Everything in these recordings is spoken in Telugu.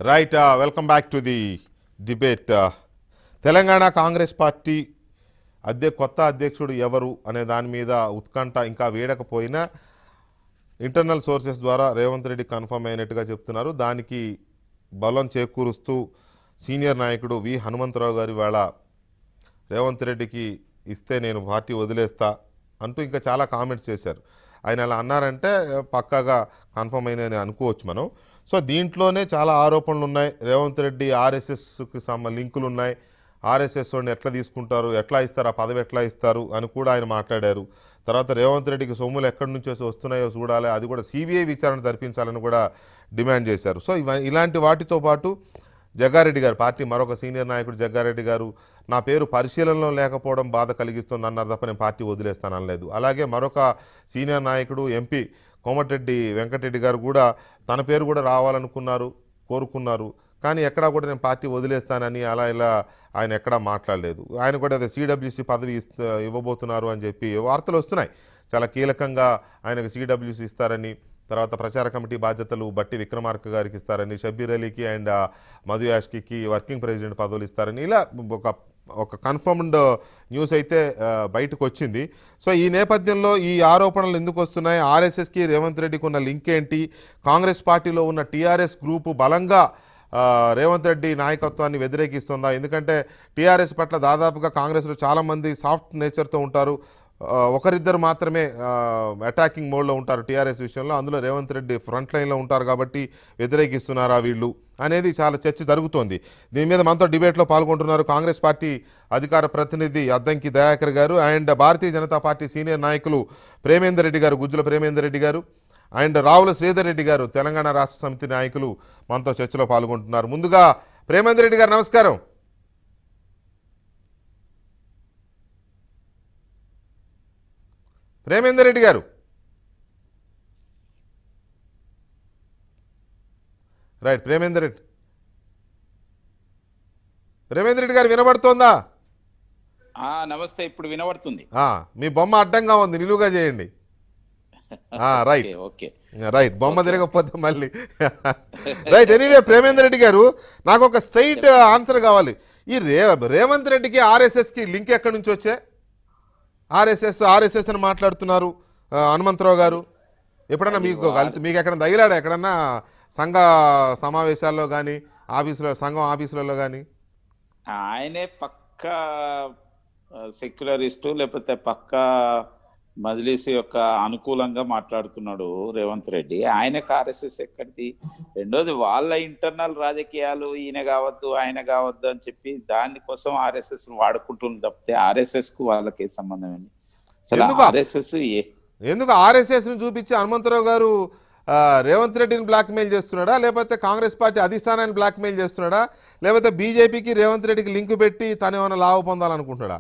Right welcome back to the debate Telangana Congress party అధ్య కొత్త అధ్యక్షుడు ఎవరు అనే దాని మీద ఉత్కంఠ ఇంకా వీడకపోయినా ఇంటర్నల్ సోర్సెస్ ద్వారా రేవంత్ రెడ్డి కన్ఫర్మ్ అయినట్టుగా చెప్తున్నారు దానికి బలం చేకూరుస్తూ సీనియర్ నాయకుడు వి హనుమంతరావు గారి వేళ రేవంత్ రెడ్డికి ఇస్తే నేను పార్టీ వదిలేస్తా అంటూ ఇంకా చాలా కామెంట్స్ చేశారు ఆయన అలా అన్నారంటే పక్కాగా కన్ఫర్మ్ అయినని అనుకోవచ్చు మనం సో దీంట్లోనే చాలా ఆరోపణలు ఉన్నాయి రేవంత్ రెడ్డి ఆర్ఎస్ఎస్కి సంబ లింకులు ఉన్నాయి ఆర్ఎస్ఎస్ వాడిని ఎట్లా తీసుకుంటారు ఎట్లా ఇస్తారు ఆ పదవి ఎట్లా ఇస్తారు అని కూడా ఆయన మాట్లాడారు తర్వాత రేవంత్ రెడ్డికి సొమ్ములు ఎక్కడి నుంచి వస్తున్నాయో చూడాలి అది కూడా సిబిఐ విచారణ జరిపించాలని కూడా డిమాండ్ చేశారు సో ఇవ ఇలాంటి వాటితో పాటు జగ్గారెడ్డి గారు పార్టీ మరొక సీనియర్ నాయకుడు జగ్గారెడ్డి గారు నా పేరు పరిశీలనలో లేకపోవడం బాధ కలిగిస్తుంది అన్నారు తప్ప నేను పార్టీ వదిలేస్తాను అనలేదు అలాగే మరొక సీనియర్ నాయకుడు ఎంపీ కోమటిరెడ్డి వెంకటరెడ్డి గారు కూడా తన పేరు కూడా రావాలనుకున్నారు కోరుకున్నారు కానీ ఎక్కడా కూడా నేను పార్టీ వదిలేస్తానని అలా ఇలా ఆయన ఎక్కడా మాట్లాడలేదు ఆయన కూడా అదే సిడబ్ల్యూసి పదవి ఇస్త ఇవ్వబోతున్నారు అని చెప్పి వార్తలు వస్తున్నాయి చాలా కీలకంగా ఆయనకు సిడబ్ల్యూసి ఇస్తారని తర్వాత ప్రచార కమిటీ బాధ్యతలు బట్టి విక్రమార్క గారికి ఇస్తారని షబ్బీర్ అలీకి అండ్ ఆ, మధు యాష్కి వర్కింగ్ ప్రెసిడెంట్ పదవులు ఇస్తారని ఇలా ఒక ఒక కన్ఫర్మ్డ్ న్యూస్ అయితే ఆ, బయటకు వచ్చింది సో ఈ నేపథ్యంలో ఈ ఆరోపణలు ఎందుకు వస్తున్నాయి ఆర్ఎస్ఎస్కి రేవంత్ రెడ్డికి ఉన్న లింక్ ఏంటి కాంగ్రెస్ పార్టీలో ఉన్న టీఆర్ఎస్ గ్రూపు బలంగా ఆ, రేవంత్ రెడ్డి నాయకత్వాన్ని వ్యతిరేకిస్తుందా ఎందుకంటే టీఆర్ఎస్ పట్ల దాదాపుగా కాంగ్రెస్లో చాలామంది సాఫ్ట్ నేచర్తో ఉంటారు ఆ, ఒకరిద్దరు మాత్రమే అటాకింగ్ మోడ్లో ఉంటారు టీఆర్ఎస్ విషయంలో అందులో రేవంత్ రెడ్డి ఫ్రంట్ లైన్లో ఉంటారు కాబట్టి వ్యతిరేకిస్తున్నారా వీళ్ళు అనేది చాలా చర్చ జరుగుతోంది దీని మీద మనతో డిబేట్లో పాల్గొంటున్నారు కాంగ్రెస్ పార్టీ అధికార ప్రతినిధి Addanki Dayakar garu and Bharatiya Janata party senior నాయకులు ప్రేమేందర్ రెడ్డి గారు గుజ్జుల ప్రేమేందర్ రెడ్డి గారు అండ్ రావుల శ్రీధర్ రెడ్డి గారు తెలంగాణ రాష్ట్ర సమితి నాయకులు మనతో చర్చలో పాల్గొంటున్నారు ముందుగా ప్రేమేందర్ రెడ్డి గారు నమస్కారం ప్రేమేందర్ రెడ్డి గారు రైట్ ప్రేమేందర్ రెడ్డి ప్రేమేందర్ రెడ్డి గారు వినబడుతోందా ఆ నమస్తే ఇప్పుడు వినబడుతుంది ఆ, మీ బొమ్మ అడ్డంగా ఉంది నిలువుగా చేయండి ఆ, రైట్ ఓకే ఓకే రైట్ బొమ్మ తిరగకపోతే మళ్ళీ రైట్ ఎనీవే ప్రేమేందర్ రెడ్డి గారు నాకు ఒక స్ట్రైట్ ఆన్సర్ కావాలి ఈ రే రేవంత్ రెడ్డికి ఆర్ఎస్ఎస్కి లింక్ ఎక్కడి నుంచి వచ్చే ఆర్ఎస్ఎస్ ఆర్ఎస్ఎస్ అని మాట్లాడుతున్నారు ఆ, హనుమంతరావు గారు ఎప్పుడన్నా మీకు కలిసి మీకు ఎక్కడ తగిలాడా ఎక్కడన్నా సంఘ సమావేశాల్లో కానీ ఆఫీసులో సంఘం ఆఫీసులలో కానీ ఆయనే పక్క సెక్యులరిస్టు లేకపోతే పక్క మజ్లిస్ యొక్క అనుకూలంగా మాట్లాడుతున్నాడు రేవంత్ రెడ్డి ఆయనకు ఆర్ఎస్ఎస్ ఎక్కడిది రెండోది వాళ్ళ ఇంటర్నల్ రాజకీయాలు ఈయన కావద్దు ఆయన కావద్దు అని చెప్పి దానికోసం ఆర్ఎస్ఎస్ వాడుకుంటుంది తప్పితే ఆర్ఎస్ఎస్ కు వాళ్ళకి ఏ సంబంధం అండి అసలు ఎందుకు? ఆర్ఎస్ఎస్ ఏ ఎందుకు ఆర్ఎస్ఎస్ని చూపించి హనుమంతరావు గారు ఆ, రేవంత్ రెడ్డిని బ్లాక్మెయిల్ చేస్తున్నాడా లేకపోతే కాంగ్రెస్ పార్టీ అధిష్టానాన్ని బ్లాక్మెయిల్ చేస్తున్నాడా లేకపోతే బీజేపీకి రేవంత్ రెడ్డికి లింక్ పెట్టి తను ఏమైనా లాభ పొందాలనుకుంటున్నాడా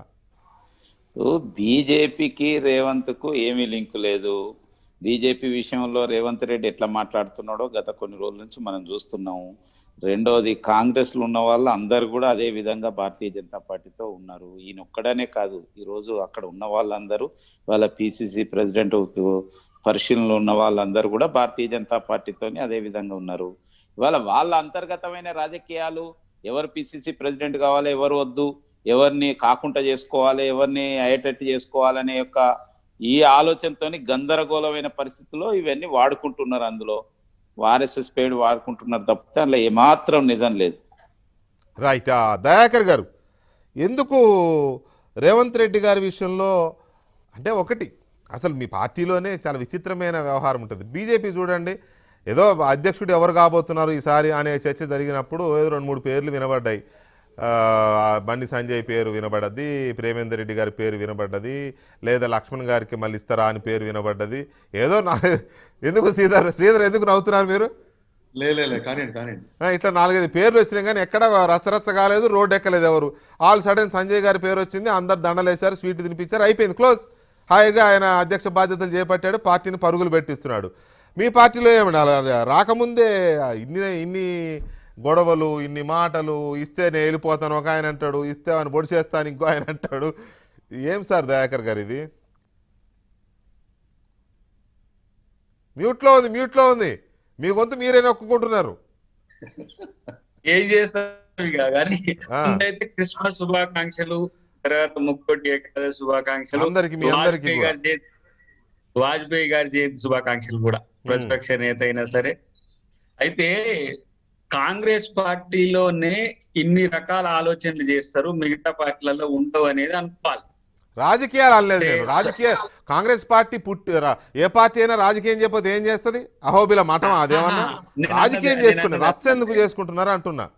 బీజేపీకి రేవంత్ కు ఏమీ లింక్ లేదు బీజేపీ విషయంలో రేవంత్ రెడ్డి ఎట్లా మాట్లాడుతున్నాడో గత కొన్ని రోజుల నుంచి మనం చూస్తున్నాము రెండోది కాంగ్రెస్ లో ఉన్న వాళ్ళు అందరు కూడా అదే విధంగా భారతీయ జనతా పార్టీతో ఉన్నారు ఈయన ఒక్కడనే కాదు ఈ రోజు అక్కడ ఉన్న వాళ్ళందరూ వాళ్ళ పిసిసి ప్రెసిడెంట్ పరిశీలనలో ఉన్న వాళ్ళందరూ కూడా భారతీయ జనతా పార్టీతోనే అదే విధంగా ఉన్నారు ఇవాళ వాళ్ళ అంతర్గతమైన రాజకీయాలు ఎవరు పిసిసి ప్రెసిడెంట్ కావాలి ఎవరు వద్దు ఎవరిని కాకుండా చేసుకోవాలి ఎవరిని అయ్యేటట్టు చేసుకోవాలనే యొక్క ఈ ఆలోచనతోని గందరగోళమైన పరిస్థితుల్లో ఇవన్నీ వాడుకుంటున్నారు అందులో ఆర్ఎస్ఎస్ పేరు వాడుకుంటున్నారు తప్పితే అందులో ఏమాత్రం నిజం లేదు రైట్ ఆ, దయాకర్ గారు ఎందుకు రేవంత్ రెడ్డి గారి విషయంలో అంటే ఒకటి అసలు మీ పార్టీలోనే చాలా విచిత్రమైన వ్యవహారం ఉంటుంది బీజేపీ చూడండి ఏదో అధ్యక్షుడు ఎవరు కాబోతున్నారు ఈసారి అనే చర్చ జరిగినప్పుడు ఏదో రెండు మూడు పేర్లు వినబడ్డాయి ఆ, బండి సంజయ్ పేరు వినబడ్డది ప్రేమేందర్ రెడ్డి గారి పేరు వినబడ్డది లేదా లక్ష్మణ్ గారికి మళ్ళీ ఇస్తారా అని పేరు వినబడ్డది ఏదో నా ఎందుకు శ్రీధర్ శ్రీధర్ ఎందుకు నవ్వుతున్నారు మీరు లే లే లే కానివ్వండి కానివ్వండి ఆ, ఇట్లా నాలుగైదు పేర్లు వచ్చినాయి కానీ ఎక్కడ రచ్చరచ్చ కాలేదు రోడ్ ఎక్కలేదు ఎవరు ఆల్ సడన్ సంజయ్ గారి పేరు వచ్చింది అందరు దండలేశారు స్వీట్ తినిపించారు అయిపోయింది క్లోజ్ హాయిగా ఆయన అధ్యక్ష బాధ్యతలు చేపట్టాడు పార్టీని పరుగులు పెట్టిస్తున్నాడు మీ పార్టీలో ఏమన్నా అలా రాకముందే ఇన్ని ఇన్ని గొడవలు ఇన్ని మాటలు ఇస్తే నేను వెళ్ళిపోతాను ఒక ఆయన అంటాడు ఇస్తే ఆయన పొడిచేస్తాను ఇంకో ఆయన అంటాడు ఏం సార్ దయాకర్ గారు ఇది మ్యూట్లో ఉంది మ్యూట్లో ఉంది మీ గొంతు మీరే నొక్కుంటున్నారు ఏం చేస్తారు ఇక కానీ ఆ. ముందైతే క్రిస్మస్ శుభాకాంక్షలు తర్వాత ముక్కోటి ఏకాదశి శుభాకాంక్షలు అందరికి మీ అందరికి వాజ్పేయి కూడా గారి జయంతి వాజ్పేయి గారి జయంతి శుభాకాంక్షలు కూడా ప్రతిపక్ష నేత అయినా సరే అయితే కాంగ్రెస్ పార్టీలోనే ఇన్ని రకాల ఆలోచనలు చేస్తారు మిగతా పార్టీలలో ఉండవు అనేది అనుకోవాలి రాజకీయాలు అనలేదు నేను రాజకీయ కాంగ్రెస్ పార్టీ పుట్టి రా- ఏ పార్టీ అయినా రాజకీయం చెప్పితే ఏం చేస్తది అహోబిల మఠం అదేమన్నా ఆహా. నేను రాజకీయం అన్నది- చేసుకున్నారు నేను రచ్చ ఎందుకు చేసుకుంటున్నారు అంటున్నా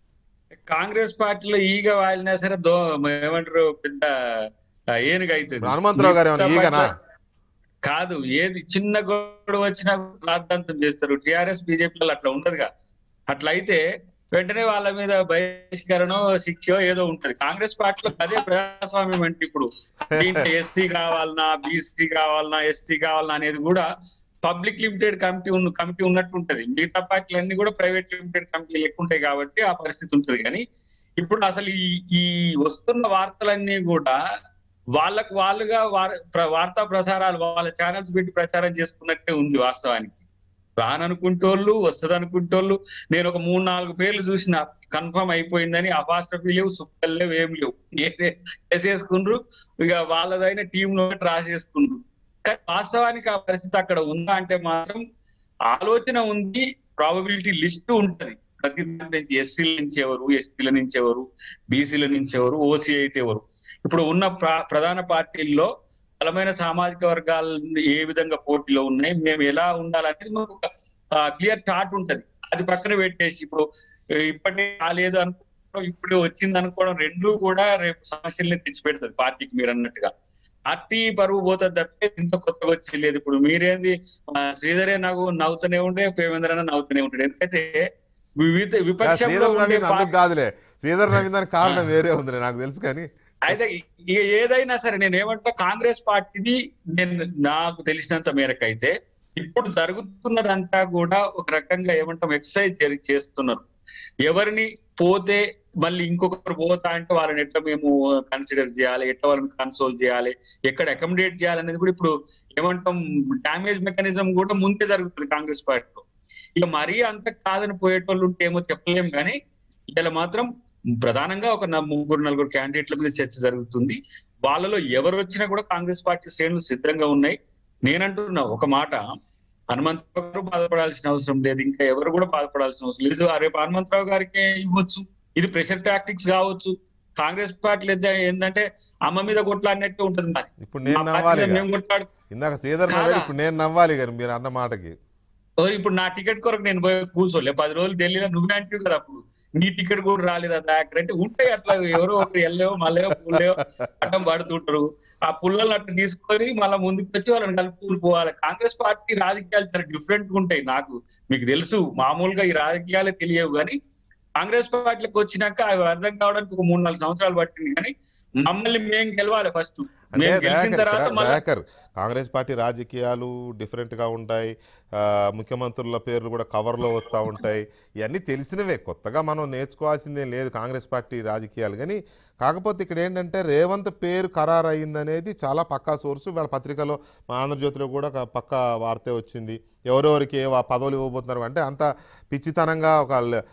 కాంగ్రెస్ పార్టీలో ఈగ వాలినా సరే దో ఏమంటారు పెద్ద ఆ, ఏనుగు అవుతుంది ఇప్పుడు హనుమంతరావు గారు ఏమన్నా మిగతా ఈగనా? పార్టీలో- కాదు ఏది చిన్న గొడవ వచ్చినా రాద్ధాంతం చేస్తారు టిఆర్ఎస్ బీజేపీలో అట్లా ఉండదుగా అట్లా అయితే వెంటనే వాళ్ళ మీద బహిష్కరణ శిక్ష ఏదో ఉంటది కాంగ్రెస్ పార్టీలో అదే ప్రజాస్వామ్యం అంటే ఇప్పుడు దీంట్లో ఎస్సీ కావాలన్నా బీసీ కావాలన్నా ఎస్టీ కావాలన్నా అనేది కూడా పబ్లిక్ లిమిటెడ్ కమిటీ ఉన్న కమిటీ ఉన్నట్టు ఉంటది మిగతా పార్టీలు అన్ని కూడా ప్రైవేట్ లిమిటెడ్ కమిటీలు ఎక్కువ ఉంటాయి కాబట్టి ఆ పరిస్థితి ఉంటది కానీ ఇప్పుడు అసలు ఈ ఈ వస్తున్న వార్తలన్నీ కూడా వాళ్ళకు వాళ్ళుగా వార్- ప్ర- వార్తా ప్రసారాలు వాళ్ళ ఛానల్స్ పెట్టి ప్రచారం చేసుకున్నట్టే ఉంది వాస్తవానికి రాననుకుంటోళ్ళు వస్తుంది అనుకుంటోళ్ళు నేను ఒక మూడు నాలుగు పేర్లు చూసిన కన్ఫర్మ్ అయిపోయిందని అపాస్ట్రఫీ లేవు సుక్కలు లేవు ఏం లేవు వేసే వేసేసుకుండ్రు ఇక వాళ్ళదైన టీం లో రాసేసుకుండ్రు కానీ వాస్తవానికి ఆ పరిస్థితి అక్కడ ఉందా అంటే మాత్రం ఆలోచన ఉంది ప్రాబబిలిటీ లిస్ట్ ఉంటది ప్రతి దాంట్లో నుంచి ఎస్సీల నుంచి ఎవరు ఎస్టీల నుంచి ఎవరు బీసీల నుంచి ఎవరు ఓసీ అయితే ఎవరు ఇప్పుడు ఉన్న ప్ర- ప్రధాన పార్టీల్లో బలమైన సామాజిక వర్గాలు ఏ విధంగా పోటీలో ఉన్నాయి మేము ఎలా ఉండాలనేది మాకు ఒక క్లియర్ చార్ట్ ఉంటది అది పక్కన పెట్టేసి ఇప్పుడు ఇప్పటికే కాలేదు అనుకోవడం ఇప్పుడే వచ్చింది అనుకోవడం రెండు కూడా రేపు సమస్యల్ని తెచ్చిపెడుతుంది పార్టీకి మీరు అన్నట్టుగా పార్టీ పరువు పోతుంది తప్పితే ఇంత కొత్తగా వచ్చి లేదు ఇప్పుడు మీరేంది ఆ, శ్రీధరే నాకు నవ్వుతూనే ఉండే పేమేంద్ర అన్న నవ్వుతూనే ఉంటాడు ఎందుకంటే వివిధ విపక్షంలో శ్రీధర్ ఉండే నవీన్ అందుకు పార్టీ- కాదులే శ్రీధర్ నవీన్ దానికి కారణం వేరే ఉంది నాకు తెలుసు కానీ అయితే ఇక ఏదైనా సరే నేను ఏమంటా కాంగ్రెస్ పార్టీది నేను నాకు తెలిసినంత మేరకు అయితే ఇప్పుడు జరుగుతున్నదంతా కూడా ఒక రకంగా ఏమంటాం ఎక్సర్సైజ్ చేస్తున్నారు ఎవరిని పోతే మళ్ళీ ఇంకొకరు పోతా అంటే వాళ్ళని ఎట్లా మేము కన్సిడర్ చేయాలి ఎట్లా వాళ్ళని కన్సోల్ చేయాలి ఎక్కడ అకామిడేట్ చేయాలి అనేది కూడా ఇప్పుడు ఏమంటాం డామేజ్ మెకానిజం కూడా ముందే జరుగుతుంది కాంగ్రెస్ పార్టీలో ఇక మరీ అంత కాదని పోయేటోళ్ళు ఉంటే ఏమో చెప్పలేం కానీ ఇలా మాత్రం ప్రధానంగా ఒక నా- ముగ్గురు నలుగురు క్యాండిడేట్ల మీద చర్చ జరుగుతుంది వాళ్ళలో ఎవరు వచ్చినా కూడా కాంగ్రెస్ పార్టీ శ్రేణులు సిద్ధంగా ఉన్నాయి నేనంటున్నా ఒక మాట హనుమంతరావు గారు బాధపడాల్సిన అవసరం లేదు ఇంకా ఎవరు కూడా బాధపడాల్సిన అవసరం లేదు ఆ రేపు హనుమంతరావు గారికే ఇవ్వచ్చు ఇది ప్రెషర్ టాక్టిక్స్ కావచ్చు కాంగ్రెస్ పార్టీలు అయితే ఏంటంటే అమ్మ మీద కొట్లాడినట్టే ఉంటది మరి ఇప్పుడు నేను మా నవ్వాలి పార్టీలో ఇక. మేము కొట్లాడు ఇందాక శ్రీధర్ కాదా? నవ్వాడు ఇప్పుడు నేను నవ్వాలి కానీ మీరు అన్న మాటకి ఓ, ఇప్పుడు నా టికెట్ కొరకు నేను పోయి కూర్చోలే పది రోజులు ఢిల్లీలో నువ్వే అంటావు కదా అప్పుడు నీ టికెట్ కూడా రాలేదు అది అక్కడ అంటే ఉంటాయి అట్లా ఎవరో ఒకరు ఎల్లేవో మళ్ళేవో పుల్లేవో అడ్డం పడుతుంటారు ఆ పుల్లలు అట్లా తీసుకొని మళ్ళీ ముందుకు వచ్చి వాళ్ళని కలుపుకుని పోవాలి కాంగ్రెస్ పార్టీ రాజకీయాలు చాలా డిఫరెంట్ గా ఉంటాయి నాకు మీకు తెలుసు మామూలుగా ఈ రాజకీయాలే తెలియవు కానీ కాంగ్రెస్ పార్టీలకు వచ్చినాక అవి అర్థం కావడానికి ఒక మూడు నాలుగు సంవత్సరాలు పట్టింది కానీ మమ్మల్ని మేము గెలవాలి ఫస్ట్ అంటే మేము గెలిచిన దయాకర్ తర్వాత ఇక్కడ మళ్ళీ దయాకర్ కాంగ్రెస్ పార్టీ రాజకీయాలు different గా ఉంటాయి ఆ, ముఖ్యమంత్రుల పేర్లు కూడా కవర్లో వస్తూ ఉంటాయి ఇవన్నీ తెలిసినవే కొత్తగా మనం నేర్చుకోవాల్సిందేం లేదు కాంగ్రెస్ పార్టీ రాజకీయాలు కానీ కాకపోతే ఇక్కడ ఏంటంటే రేవంత్ పేరు ఖరారు అయిందనేది చాలా పక్కా సోర్సు వాళ్ళ పత్రికలో మా ఆంధ్రజ్యోతిలో కూడా ఒక పక్కా వార్తే వచ్చింది ఎవరెవరికి ఏ వా- పదవులు ఇవ్వబోతున్నారు అంటే అంత పిచ్చితనంగా ఒక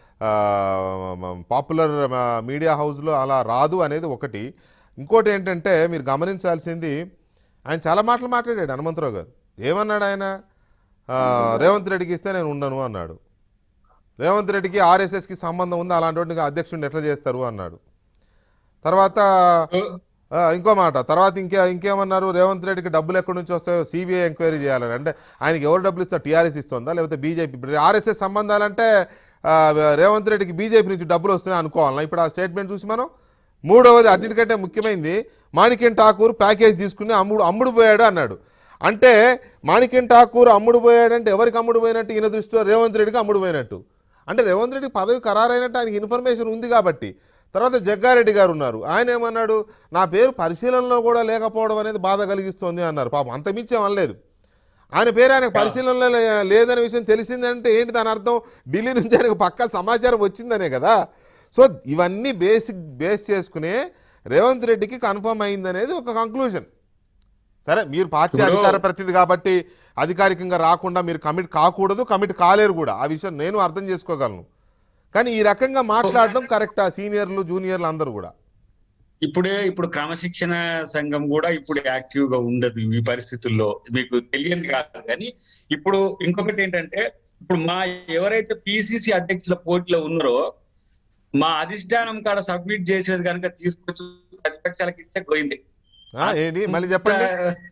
పాపులర్ మీడియా హౌస్లో అలా రాదు అనేది ఒకటి ఇంకోటి ఏంటంటే మీరు గమనించాల్సింది ఆయన చాలా మాటలు మాట్లాడాడు హనుమంతరావు గారు ఏమన్నాడు ఆయన ఆ, రేవంత్ రెడ్డికి ఇస్తే నేను ఉండను అన్నాడు రేవంత్ రెడ్డికి ఆర్ఎస్ఎస్కి సంబంధం ఉంది అలాంటి వాడిని అధ్యక్షుడిని ఎట్లా చేస్తారు అన్నాడు తర్వాత ఆ, ఇంకో మాట తర్వాత ఇంకే ఇంకేమన్నారు రేవంత్ రెడ్డికి డబ్బులు ఎక్కడి నుంచి వస్తాయో సిబిఐ ఎంక్వైరీ చేయాలని అంటే ఆయనకి ఎవరు డబ్బులు ఇస్తారు టీఆర్ఎస్ ఇస్తుందా లేకపోతే బీజేపీ ఇప్పుడు ఆర్ఎస్ఎస్ సంబంధాలంటే ఆ, రేవంత్ రెడ్డికి బీజేపీ నుంచి డబ్బులు వస్తున్నాయి అనుకోవాలన్నా ఇప్పుడు ఆ స్టేట్మెంట్ చూసి మనం మూడవది అన్నిటికంటే ముఖ్యమైనది మాణిక్యం ఠాకూర్ ప్యాకేజ్ తీసుకుని అమ్ముడు అమ్ముడు పోయాడు అన్నాడు అంటే మాణిక్యం ఠాకూర్ అమ్ముడు పోయాడంటే ఎవరికి అమ్ముడు పోయినట్టు ఈయన దృష్టిలో రేవంత్ రెడ్డికి అమ్ముడు పోయినట్టు అంటే రేవంత్ రెడ్డికి పదవి ఖరారైనట్టు ఆయనకి ఇన్ఫర్మేషన్ ఉంది కాబట్టి తర్వాత జగ్గారెడ్డి గారు ఉన్నారు ఆయన ఏమన్నాడు నా పేరు పరిశీలనలో కూడా లేకపోవడం అనేది బాధ కలిగిస్తోంది అన్నారు పాపం అంత మించి అనలేదు ఆయన పేరు ఆయనకు పరిశీలనలో లే- లేదనే విషయం తెలిసిందంటే ఏంటి దాని అర్థం ఢిల్లీ నుంచి ఆయనకు పక్కా సమాచారం వచ్చిందనే కదా సో ఇవన్నీ బేసిక్ బేస్ చేసుకునే రేవంత్ రెడ్డికి కన్ఫర్మ్ అయిందనేది ఒక కంక్లూజన్ సరే మీరు పార్టీ ఇప్పుడు- అధికార ప్రతినిధి కాబట్టి అధికారికంగా రాకుండా మీరు కమిట్ కాకూడదు కమిట్ కాలేరు కూడా ఆ విషయం నేను అర్థం చేసుకోగలను కానీ ఈ రకంగా మాట్లాడడం కరెక్టా సీనియర్లు జూనియర్లు అందరూ కూడా ఇప్పుడే ఇప్పుడు క్రమశిక్షణ సంఘం కూడా ఇప్పుడు యాక్టివ్ గా ఉండదు ఈ పరిస్థితుల్లో మీకు తెలియదు కాదు కానీ ఇప్పుడు ఇంకొకటి ఏంటంటే ఇప్పుడు మా ఎవరైతే పిసిసి అధ్యక్షుల పోటీలో ఉన్నారో మా అధిష్టానం కాడ సబ్మిట్ చేసేది కనుక తీసుకొచ్చి ప్రతిపక్షాలకు ఇస్తే పోయింది ఆ, ఏంటి మళ్ళీ చెప్పండి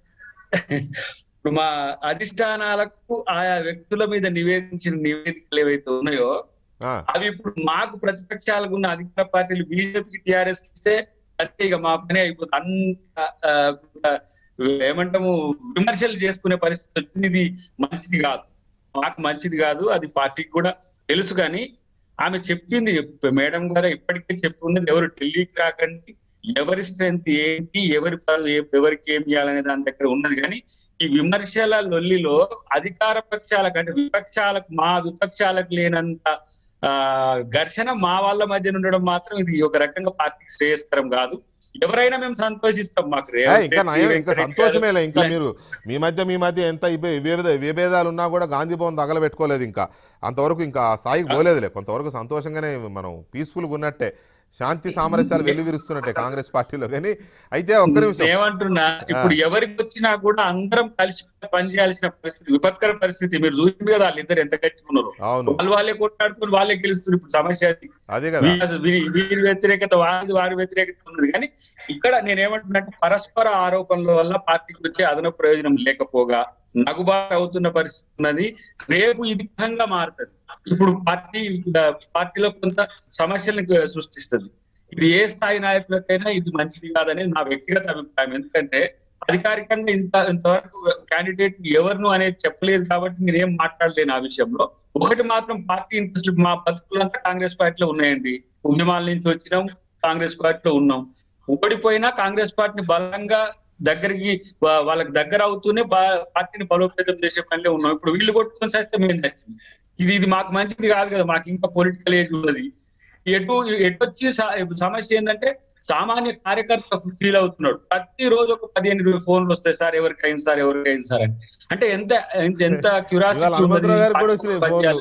ఇప్పుడు మా అధిష్టానాలకు ఆయా వ్యక్తుల మీద నివేదించిన నివేదికలు ఏవైతే ఉన్నాయో ఆ, అవి ఇప్పుడు మాకు ప్రతిపక్షాలకు ఉన్న అధికార పార్టీలు బీజేపీకి టీఆర్ఎస్ ఇస్తే అంతే ఇక మా పని అయిపోతుంది అంత ఆ, కొంత ఏమంటాము విమర్శలు చేసుకునే పరిస్థితి వచ్చింది ఇది మంచిది కాదు మాకు మంచిది కాదు అది పార్టీకి కూడా తెలుసు కానీ ఆమె చెప్పింది మేడం గారు ఇప్పటికే చెప్పున్నది ఎవరు ఢిల్లీకి రాకండి ఎవరి స్ట్రెంత్ ఏంటి ఎవరి ప- ఏ- ఎవరికి ఏం చేయాలనే దాని దగ్గర ఉన్నది కానీ ఈ విమర్శల లొల్లిలో అధికార పక్షాల కంటే విపక్షాలకు మా విపక్షాలకు లేనంత ఆ ఘర్షణ మా వాళ్ళ మధ్య ఉండడం మాత్రం ఇది ఒక రకంగా పార్టీకి శ్రేయస్కరం కాదు ఎవరైనా మేము సంతోషిస్తాం మాకు ఏ, రేవంత్ ఇంకా రెడ్డి, నయం ఇంకా వెంకటరెడ్డి గారు సంతోషమేలే ఇంకా ఇలా- మీరు మీ మధ్య మీ మధ్య ఎంత ఇబే- విభేద విభేదాలు ఉన్నా కూడా గాంధీ భవన్ తగలబెట్టుకోలేదు ఇంకా అంతవరకు ఇంకా ఆ స్థాయికి పోలేదులే కొంతవరకు సంతోషంగానే మనం పీస్ఫుల్గా ఉన్నట్టే శాంతి సామరస్యాలు వెల్లువిరుస్తున్నట్టే కాంగ్రెస్ పార్టీలో కానీ అయితే ఒక్క నిమిషం ఏమంటున్నా ఇప్పుడు ఎవరికి వచ్చినా కూడా అందరం కలిసి పనిచేయాల్సిన పరిస్థితి విపత్కర పరిస్థితి మీరు చూసింది కదా వాళ్ళిద్దరు ఎంత గట్టిగా ఉన్నారు అవును వాళ్ళు వాళ్ళే కొట్లాడుకుని వాళ్ళే గెలుస్తున్నారు ఇప్పుడు సమస్య అది. అదే కదా వీరి- వీరి వీరి వ్యతిరేకత వారి వారి వ్యతిరేకత ఉన్నది కానీ ఇక్కడ నేను ఏమంటున్నట్టు పరస్పర ఆరోపణల వల్ల పార్టీకి వచ్చే అదనపు ప్రయోజనం లేకపోగా నగుబాటు అవుతున్న పరిస్థితి ఉన్నది రేపు ఇది విధంగా మారుతుంది ఇప్పుడు పార్టీ పార్టీలో కొంత సమస్యలను సృష్టిస్తుంది ఇది ఏ స్థాయి నాయకులకైనా ఇది మంచిది కాదనేది నా వ్యక్తిగత అభిప్రాయం ఎందుకంటే అధికారికంగా ఇంత ఇంతవరకు క్యాండిడేట్ ఎవరిను అనేది చెప్పలేదు కాబట్టి నేనేం మాట్లాడలేను ఆ విషయంలో ఒకటి మాత్రం పార్టీ ఇంట్రెస్ట్ మా బతుకులంతా కాంగ్రెస్ పార్టీలో ఉన్నాయండి ఉద్యమాల నుంచి వచ్చినాం కాంగ్రెస్ పార్టీలో ఉన్నాం ఓడిపోయినా కాంగ్రెస్ పార్టీని బలంగా దగ్గరికి వా- వాళ్ళకి దగ్గర అవుతూనే బా- పార్టీని బలోపేతం చేసే పనిలో ఉన్నాం ఇప్పుడు వీళ్ళు కొట్టుకొని చేస్తే మేము చేస్తాం ఇది ఇది మాకు మంచిది కాదు కదా మాకు ఇంకా పొలిటికల్ ఏజ్ ఉన్నది ఎటు ఎటు వచ్చి స- సమస్య ఏంటంటే సామాన్య కార్యకర్త ఫీల్ అవుతున్నాడు ప్రతి రోజు ఒక పదిహేను ఇరవై ఫోన్లు వస్తాయి సార్ ఎవరికి అయింది సార్ ఎవరికి అయింది సార్ అని అంటే ఎంత ఎంత- ఎంత ఇవాళ క్యూరాసిటీ హనుమంతరావు గారు కూడా వచ్చినాయి ఫోన్లు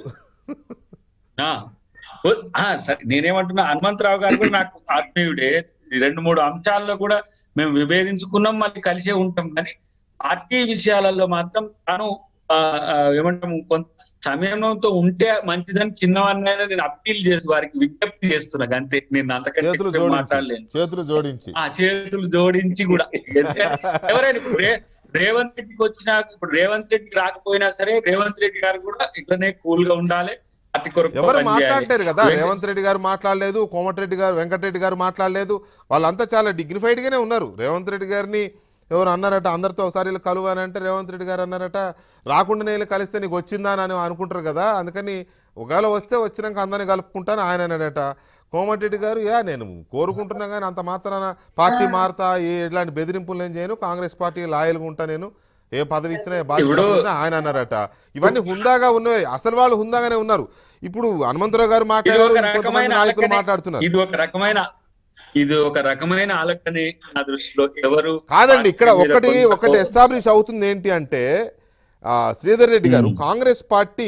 ఆ ఓ- ఆ, సరే నేనేమంటున్నా హనుమంతరావు గారు కూడా నాకు ఆత్మీయుడే ఈ రెండు మూడు అంశాల్లో కూడా మేము విభేదించుకున్నాం మళ్ళీ కలిసే ఉంటాం కానీ పార్టీ విషయాలలో మాత్రం తాను ఆ, ఆ, ఏమంటాము కొంత సమయంతో ఉంటే మంచిదని చిన్నవాడినైనా నేను అప్పీల్ చేసి వారికి విజ్ఞప్తి చేస్తున్నా అంతే నేను అంతకంటే చేతులు ఎక్కువ జోడించి మాట్లాడలేను చేతులు జోడించి ఆ చేతులు జోడించి కూడా ఎందుకంటే ఎవరైనా ఇప్పుడు రే- రేవంత్ రెడ్డికి వచ్చినా ఇప్పుడు రేవంత్ రెడ్డికి రాకపోయినా సరే రేవంత్ రెడ్డి గారు కూడా ఇట్లనే కూల్ గా ఉండాలి పార్టీ కొరకు ఎవరు పనిచేయాలి. మాట్లాడలేరు కదా వెంకట- రేవంత్ రెడ్డి గారు మాట్లాడలేదు కోమటిరెడ్డి గారు వెంకటరెడ్డి గారు మాట్లాడలేదు వాళ్ళంతా చాలా dignified గానే ఉన్నారు రేవంత్ రెడ్డి గారిని ఎవరు అన్నారట అందరితో ఒకసారి వీళ్ళు కలువు అని అంటే రేవంత్ రెడ్డి గారు అన్నారట రాకుండా నేను కలిస్తే నీకు వచ్చిందా అని అనుకుంటారు కదా అందుకని ఒకవేళ వస్తే వచ్చినాక అందరిని కలుపుకుంటాను ఆయన అన్నాడట కోమటిరెడ్డి గారు యా నేను కోరుకుంటున్నా కానీ అంత మాత్రాన పార్టీ మారుతా ఏ ఇలాంటి బెదిరింపులు నేను చేయను కాంగ్రెస్ పార్టీ లాయల్గా ఉంటా నేను ఏ పదవి ఇచ్చినా ఏ బాధ్యత ఇప్పుడు- ఇచ్చినా ఆయన అన్నారట ఇవన్నీ హుందాగా ఉన్నవి అసలు వాళ్ళు హుందాగానే ఉన్నారు ఇప్పుడు హనుమంతరావు గారు ఇది మాట్లాడారు ఒక కొంతమంది రకమైన నాయకులు ఆలోచనే. మాట్లాడుతున్నారు ఇది ఒక రకమైన ఇది ఒక రకమైన ఆలోచనే నా దృష్టిలో ఎవరు కాదండి ఇక్కడ పార్టీ మీద ఒకటి కొంత ఒకటి ఎస్టాబ్లిష్ అవుతుంది ఏంటి అంటే ఆ, శ్రీధర్ రెడ్డి గారు కాంగ్రెస్ పార్టీ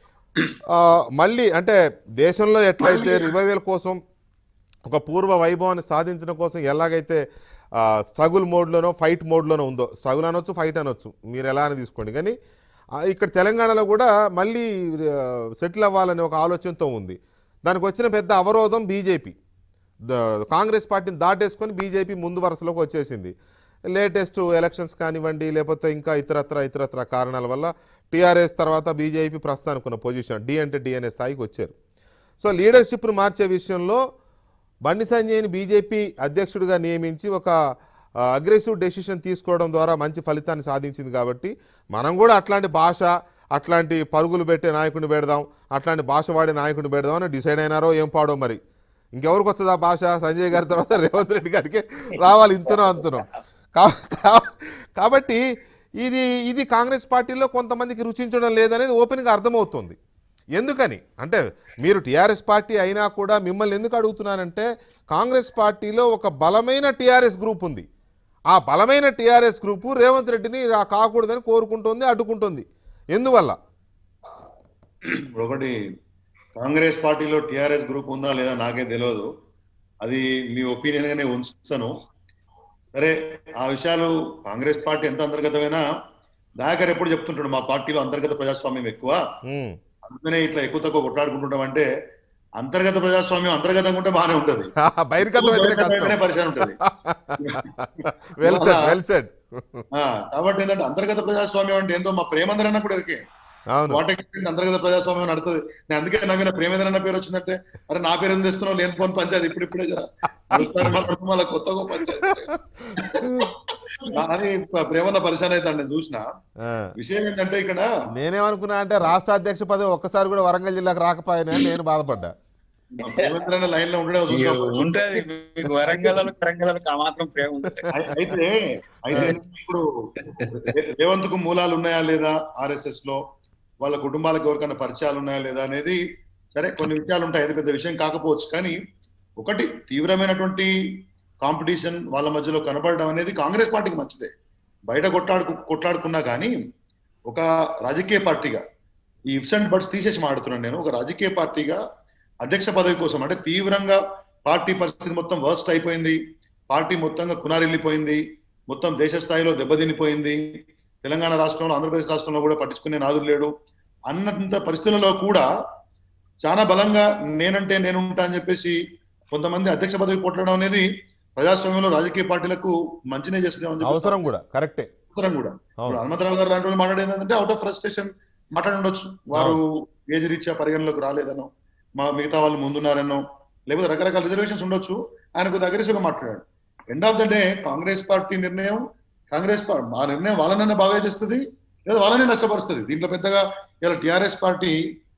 ఆ, మళ్ళీ అంటే దేశంలో ఎట్లయితే రివైవల్ కోసం ఒక పూర్వ వైభవాన్ని సాధించడం కోసం ఎలాగైతే స్ట్రగుల్ మోడ్లోనో ఫైట్ మోడ్లోనో ఉందో స్ట్రగుల్ అనొచ్చు ఫైట్ అనొచ్చు మీరు ఎలా అని తీసుకోండి కానీ ఆ, ఇక్కడ తెలంగాణలో కూడా మళ్ళీ సెటిల్ అవ్వాలనే ఒక ఆలోచనతో ఉంది దానికి వచ్చిన పెద్ద అవరోధం బీజేపీ ద- కాంగ్రెస్ పార్టీని దాటేసుకొని బీజేపీ ముందు వరుసలోకి వచ్చేసింది లేటెస్ట్ ఎలక్షన్స్ కానివ్వండి లేకపోతే ఇంకా ఇతరత్ర ఇతరత్ర కారణాల వల్ల టీఆర్ఎస్ తర్వాత బీజేపీ ప్రస్తుతానికి ఉన్న పొజిషన్ డి అంటే డి అనే స్థాయికి వచ్చారు సో లీడర్షిప్ను మార్చే విషయంలో బండి సంజయ్ని బీజేపీ అధ్యక్షుడిగా నియమించి ఒక అగ్రెసివ్ డెసిషన్ తీసుకోవడం ద్వారా మంచి ఫలితాన్ని సాధించింది కాబట్టి మనం కూడా అట్లాంటి భాష అట్లాంటి పరుగులు పెట్టే నాయకుడిని పెడదాం అట్లాంటి భాష వాడే నాయకుడిని పెడదాం అని డిసైడ్ అయినారో ఏం పాడో మరి ఇంకెవరికి వస్తుంది ఆ భాష సంజయ్ గారి తర్వాత రేవంత్ రెడ్డి గారికి రావాలి ఇంతనో అంతనో కా- కా- కాబట్టి ఇది ఇది కాంగ్రెస్ పార్టీలో కొంతమందికి రుచించడం లేదనేది ఓపెన్గా అర్థమవుతుంది ఎందుకని అంటే మీరు టీఆర్ఎస్ పార్టీ అయినా కూడా మిమ్మల్ని ఎందుకు అడుగుతున్నానంటే కాంగ్రెస్ పార్టీలో ఒక బలమైన టీఆర్ఎస్ గ్రూప్ ఉంది ఆ బలమైన టీఆర్ఎస్ గ్రూపు రేవంత్ రెడ్డిని రా కాకూడదని కోరుకుంటుంది అడ్డుకుంటుంది ఎందువల్ల ఇప్పుడు ఒకటి కాంగ్రెస్ పార్టీలో టిఆర్ఎస్ గ్రూప్ ఉందా లేదా నాకే తెలియదు అది మీ ఒపీనియన్ గానే ఉంచుతాను సరే ఆ విషయాలు కాంగ్రెస్ పార్టీ ఎంత అంతర్గతమైనా దయాకర్ ఎప్పుడు చెప్తుంటాడు మా పార్టీలో అంతర్గత ప్రజాస్వామ్యం ఎక్కువ ఉమ్. అందుకనే ఇట్లా ఎక్కువ తక్కువ కొట్లాడుకుంటుంటాం అంటే అంతర్గత ప్రజాస్వామ్యం అంతర్గతంగా ఉంటే బాగానే ఉంటది బహిర్గతం అయితే కష్టం బహిర్గతమైతేనే పరిచయం ఉంటది వెల్ సెడ్ వెల్ సెడ్ ఆ, కాబట్టి ఏంటంటే అంతర్గత ప్రజాస్వామ్యం అంటే ఏందో మా ప్రేమందరూ అన్నప్పుడు ఎరికే అవును వాట్ ఎక్స్టెంట్ అంతర్గత ప్రజాస్వామ్యం నడుతుంది నేను అందుకే నవీన ప్రేమేంద్ర అన్న పేరు వచ్చిందంటే అరే నా పేరు ఎందుకు తెస్తున్నావు లేని పోని పంచాయతీ ఇప్పుడు ఇప్పుడే జరా చూస్తారు మళ్ళీ మళ్ళీ కొత్తగా పంచాయతీ అని ప్రేమన్న పరిశాన్ అయితే నేను చూసిన ఆ. విషయం ఏంటంటే ఇక్కడ నేనేమనుకున్నా అంటే రాష్ట్ర అధ్యక్ష పదవి ఒక్కసారి కూడా వరంగల్ జిల్లాకు రాకపోయినా నేను బాధపడ్డా ప్రేమేంద్ర అన్న లైన్ లో ఉండడం చూసిన ఉంటది మీకు వరంగల్ వరంగల్ ఆ మాత్రం ప్రేమ ఉంటుంది అయి- అయితే అయితే ఇప్పుడు రేవంత్ కు మూలాలు ఉన్నాయా లేదా ఆర్ఎస్ఎస్ లో వాళ్ళ కుటుంబాలకు ఎవరికైనా పరిచయాలు ఉన్నాయా లేదా అనేది సరే కొన్ని విషయాలు ఉంటాయి అది పెద్ద విషయం కాకపోవచ్చు కానీ ఒకటి తీవ్రమైనటువంటి కాంపిటీషన్ వాళ్ళ మధ్యలో కనబడడం అనేది కాంగ్రెస్ పార్టీకి మంచిదే బయట కొట్లాడు కొట్లాడుకున్నా కానీ ఒక రాజకీయ పార్టీగా ఈ ఇఫ్స్ అండ్ బట్స్ తీసేసి మాడుతున్నాను నేను ఒక రాజకీయ పార్టీగా అధ్యక్ష పదవి కోసం అంటే తీవ్రంగా పార్టీ పరిస్థితి మొత్తం వర్స్ట్ అయిపోయింది పార్టీ మొత్తంగా కునారిల్లిపోయింది మొత్తం దేశ స్థాయిలో దెబ్బతినిపోయింది తెలంగాణ రాష్ట్రంలో ఆంధ్రప్రదేశ్ రాష్ట్రంలో కూడా పట్టించుకునే నాదుడు లేడు అన్నంత పరిస్థితులలో కూడా చాలా బలంగా నేనంటే నేను ఉంటా అని చెప్పేసి కొంతమంది అధ్యక్ష పదవి కొట్టడం అనేది ప్రజాస్వామ్యంలో రాజకీయ పార్టీలకు మంచినే చేస్తుందేమని చెప్పి అవసరం కూడా కరెక్టే అవసరం కూడా ఇప్పుడు అవును హనుమంతరావు గారు లాంటి వాళ్ళు మాట్లాడేది ఏంటంటే అవుట్ ఆఫ్ ఫ్రస్ట్రేషన్ మాట్లాడి ఉండొచ్చు వారు ఏజ్ రీత్యా పరిగణలోకి రాలేదనో మా మిగతా వాళ్ళు ముందున్నారనో లేకపోతే రకరకాల రిజర్వేషన్స్ ఉండొచ్చు ఆయన కొద్దిగా అగ్రెసివ్ గా మాట్లాడాడు end of the day Congress party నిర్ణయం కాంగ్రెస్ పార్టీ ఆ నిర్ణయం వాళ్ళనైనా బాగా చేస్తుంది లేదా వాళ్ళనే నష్టపరుస్తుంది దీంట్లో పెద్దగా ఇలా టిఆర్ఎస్ పార్టీ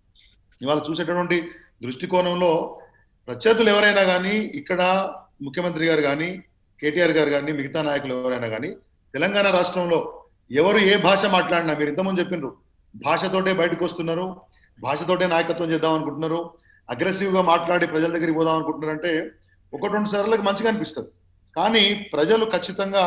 ఇవాళ చూసేటటువంటి దృష్టికోణంలో ప్రత్యర్థులు ఎవరైనా కానీ ఇక్కడ ముఖ్యమంత్రి గారు కానీ కేటీఆర్ గారు కానీ మిగతా నాయకులు ఎవరైనా కానీ తెలంగాణ రాష్ట్రంలో ఎవరు ఏ భాష మాట్లాడినా మీరు ఇంతకుముందు చెప్పినారు భాషతోటే బయటకు వస్తున్నారు భాషతోటే నాయకత్వం చేద్దాం అనుకుంటున్నారు అగ్రెసివ్ గా మాట్లాడి ప్రజల దగ్గరికి పోదాం అనుకుంటున్నారు అంటే ఒకటి రెండు సార్లకు మంచిగా అనిపిస్తుంది కానీ ప్రజలు ఖచ్చితంగా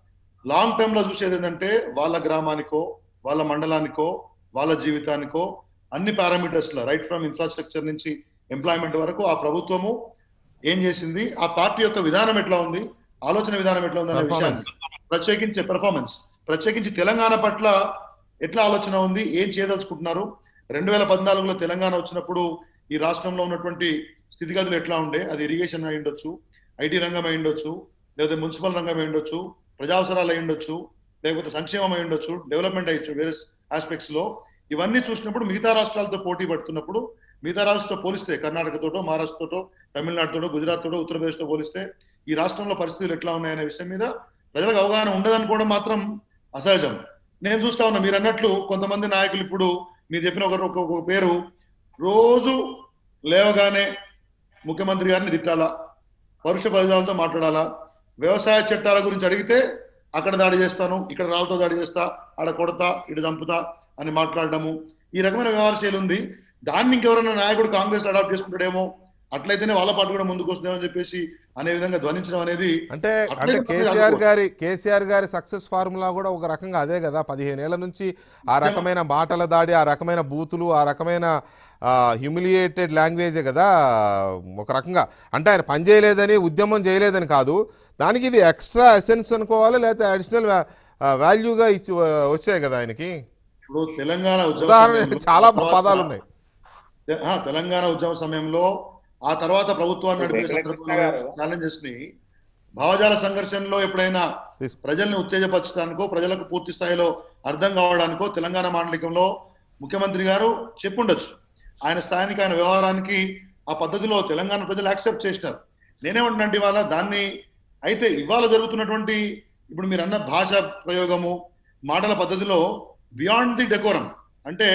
లాంగ్ టర్మ్ లో చూసేది ఏంటంటే వాళ్ళ గ్రామానికో వాళ్ళ మండలానికో వాళ్ళ జీవితానికో అన్ని పారామీటర్స్ లో రైట్ ఫ్రమ్ ఇన్ఫ్రాస్ట్రక్చర్ నుంచి ఎంప్లాయ్మెంట్ వరకు ఆ ప్రభుత్వము ఏం చేసింది ఆ పార్టీ యొక్క విధానం ఎట్లా ఉంది ఆలోచన విధానం ఎట్లా ఉంది అనే విషయాన్ని ప్రత్యేకించే పెర్ఫార్మెన్స్ ప్రత్యేకించి తెలంగాణ పట్ల ఎట్లా ఆలోచన ఉంది ఏం చేయదలుచుకుంటున్నారు రెండు వేల పద్నాలుగులో తెలంగాణ వచ్చినప్పుడు ఈ రాష్ట్రంలో ఉన్నటువంటి స్థితిగతులు ఎట్లా ఉండే అది ఇరిగేషన్ అయి ఉండొచ్చు ఐటీ రంగం అయి ఉండొచ్చు లేకపోతే మున్సిపల్ రంగం అయి ఉండొచ్చు ప్రజావసరాలు అయి ఉండొచ్చు లేకపోతే సంక్షేమం అయి ఉండొచ్చు డెవలప్మెంట్ అయ్యొచ్చు వేరే ఆస్పెక్ట్స్ లో ఇవన్నీ చూసినప్పుడు మిగతా రాష్ట్రాలతో పోటీ పడుతున్నప్పుడు మిగతా రాష్ట్రంతో పోలిస్తే కర్ణాటకతోటో మహారాష్ట్రతోటో తమిళనాడుతోటో గుజరాత్తోటో ఉత్తరప్రదేశ్తో పోలిస్తే ఈ రాష్ట్రంలో పరిస్థితులు ఎట్లా ఉన్నాయనే విషయం మీద ప్రజలకు అవగాహన ఉండదనుకోవడం మాత్రం అసహజం నేను చూస్తా ఉన్నా మీరు అన్నట్లు కొంతమంది నాయకులు ఇప్పుడు మీరు చెప్పిన ఒక ఒక- ఒక పేరు రోజు లేవగానే ముఖ్యమంత్రి గారిని తిట్టాలా పరుష పదాలతో మాట్లాడాలా వ్యవసాయ చట్టాల గురించి అడిగితే అక్కడ దాడి చేస్తాను ఇక్కడ రాళ్ళతో దాడి చేస్తా ఆడ కొడతా ఇటు చంపుతా అని మాట్లాడడము ఈ రకమైన వ్యవహార శైలి ఉంది దాన్ని ఇంకెవరైనా నాయకుడు కాంగ్రెస్ అడాప్ట్ చేసుకుంటాడేమో అట్లయితేనే వాళ్ళ పార్టీ కూడా ముందుకు వస్తుందేమో అని చెప్పేసి అనే విధంగా ధ్వనించడం అనేది అంటే అట్లే అంటే ఉంటుంది కేసీఆర్ అనుకో. గారి కేసీఆర్ గారి సక్సెస్ ఫార్ములా కూడా ఒక రకంగా అదే కదా పదిహేను ఏళ్ల నుంచి ఆ రకమైన మాటల దాడి ఆ రకమైన బూతులు ఆ రకమైన హ్యూమిలియేటెడ్ లాంగ్వేజే కదా ఒక రకంగా అంటే ఆయన పని చేయలేదని ఉద్యమం చేయలేదని కాదు దానికి ఇది ఎక్స్ట్రా ఎసెన్స్ అనుకోవాలి లేకపోతే అడిషనల్ వాల్యూగా ఇచ్చి వచ్చాయి కదా ఆయనకి ఇప్పుడు తెలంగాణ ఉద్యమ ఉదాహరణ సమయంలో చాలా తర్వాత- పదాలు ఉన్నాయి తె- ఆ, తెలంగాణ ఉద్యమ సమయంలో ఆ తర్వాత ప్రభుత్వాన్ని నడిపే వెంకటకృష్ణ సందర్భంలో గారు. ఛాలెంజెస్ ని భావజాల సంఘర్షణలో ఎప్పుడైనా తీసుకో. ప్రజల్ని ఉత్తేజపరచడానికో ప్రజలకు పూర్తి స్థాయిలో అర్థం కావడానికో తెలంగాణ మాండలికంలో ముఖ్యమంత్రి గారు చెప్పుండొచ్చు ఆయన స్థాయికి ఆయన వ్యవహారానికి ఆ పద్ధతిలో తెలంగాణ ప్రజలు యాక్సెప్ట్ చేసినారు నేనేమంటున్నాంటే ఇవాళ దాన్ని అయితే ఇవాళ జరుగుతున్నటువంటి ఇప్పుడు మీరు అన్న భాష ప్రయోగము మాటల పద్ధతిలో బియాండ్ ది డెకోరం అంటే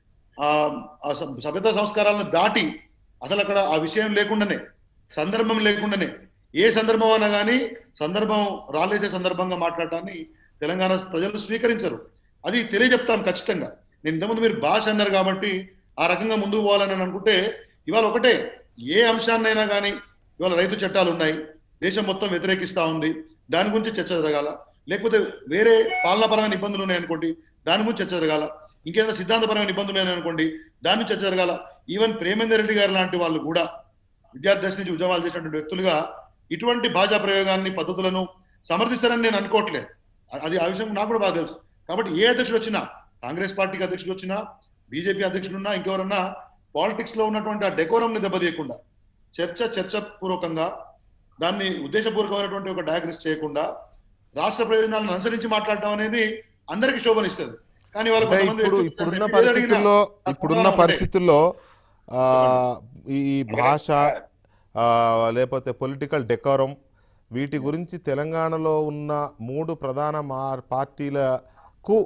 ఆ ఆ స- సభ్యతా సంస్కారాలను దాటి అసలు అక్కడ ఆ విషయం లేకుండానే సందర్భం లేకుండానే ఏ సందర్భం అయినా కానీ సందర్భం రాలేసే సందర్భంగా మాట్లాడటాన్ని తెలంగాణ ప్రజలు స్వీకరించరు అది తెలియజెప్తాం ఖచ్చితంగా నేను ఇంతకుముందు మీరు భాష అన్నారు కాబట్టి ఆ రకంగా ముందుకు పోవాలని అని అనుకుంటే ఇవాళ ఒకటే ఏ అంశాన్నైనా కానీ ఇవాళ రైతు చట్టాలు ఉన్నాయి దేశం మొత్తం వ్యతిరేకిస్తా ఉంది దాని గురించి చర్చ జరగాల లేకపోతే వేరే పాలనాపరమైన ఇబ్బందులు ఉన్నాయనుకోండి దాని గురించి చర్చ జరగాల ఇంకేదైనా సిద్ధాంతపరమైన ఇబ్బందులు ఉన్నాయనుకోండి దాని గురించి చర్చ జరగాల ఈవెన్ ప్రేమేందర్ రెడ్డి గారు లాంటి వాళ్ళు కూడా విద్యార్థి దశ నుంచి ఉద్యమాలు చేసినటువంటి వ్యక్తులుగా ఇటువంటి భాషా ప్రయోగాన్ని పద్ధతులను సమర్థిస్తారని నేను అనుకోవట్లేదు అ- అది ఆ విషయం నాకు కూడా బాగా తెలుసు కాబట్టి ఏ అధ్యక్షుడు వచ్చినా కాంగ్రెస్ పార్టీకి అధ్యక్షుడు వచ్చినా బీజేపీ అధ్యక్షుడు ఉన్నా ఇంకెవరన్నా పాలిటిక్స్ లో ఉన్నటువంటి ఆ డెకోరం ని దెబ్బతీయకుండా చర్చ చర్చ పూర్వకంగా దాన్ని ఉద్దేశపూర్వకమైనటువంటి ఒక డయాగ్నోస్ చేయకుండా రాష్ట్ర ప్రయోజనాలను అనుసరించి మాట్లాడటం అనేది అందరికీ శోభనిస్తుంది కానీ వాళ్ళు అంటే కొంతమంది ఇప్పుడు వ్యక్తులు ఇప్పుడున్న ఏది అడిగినా పరిస్థితుల్లో ఇప్పుడున్న ఉండే. పరిస్థితుల్లో ఆ, ఈ భాష ఆ, లేకపోతే పొలిటికల్ డెకోరం వీటి గురించి తెలంగాణలో ఉన్న మూడు ప్రధాన మా పార్టీలకు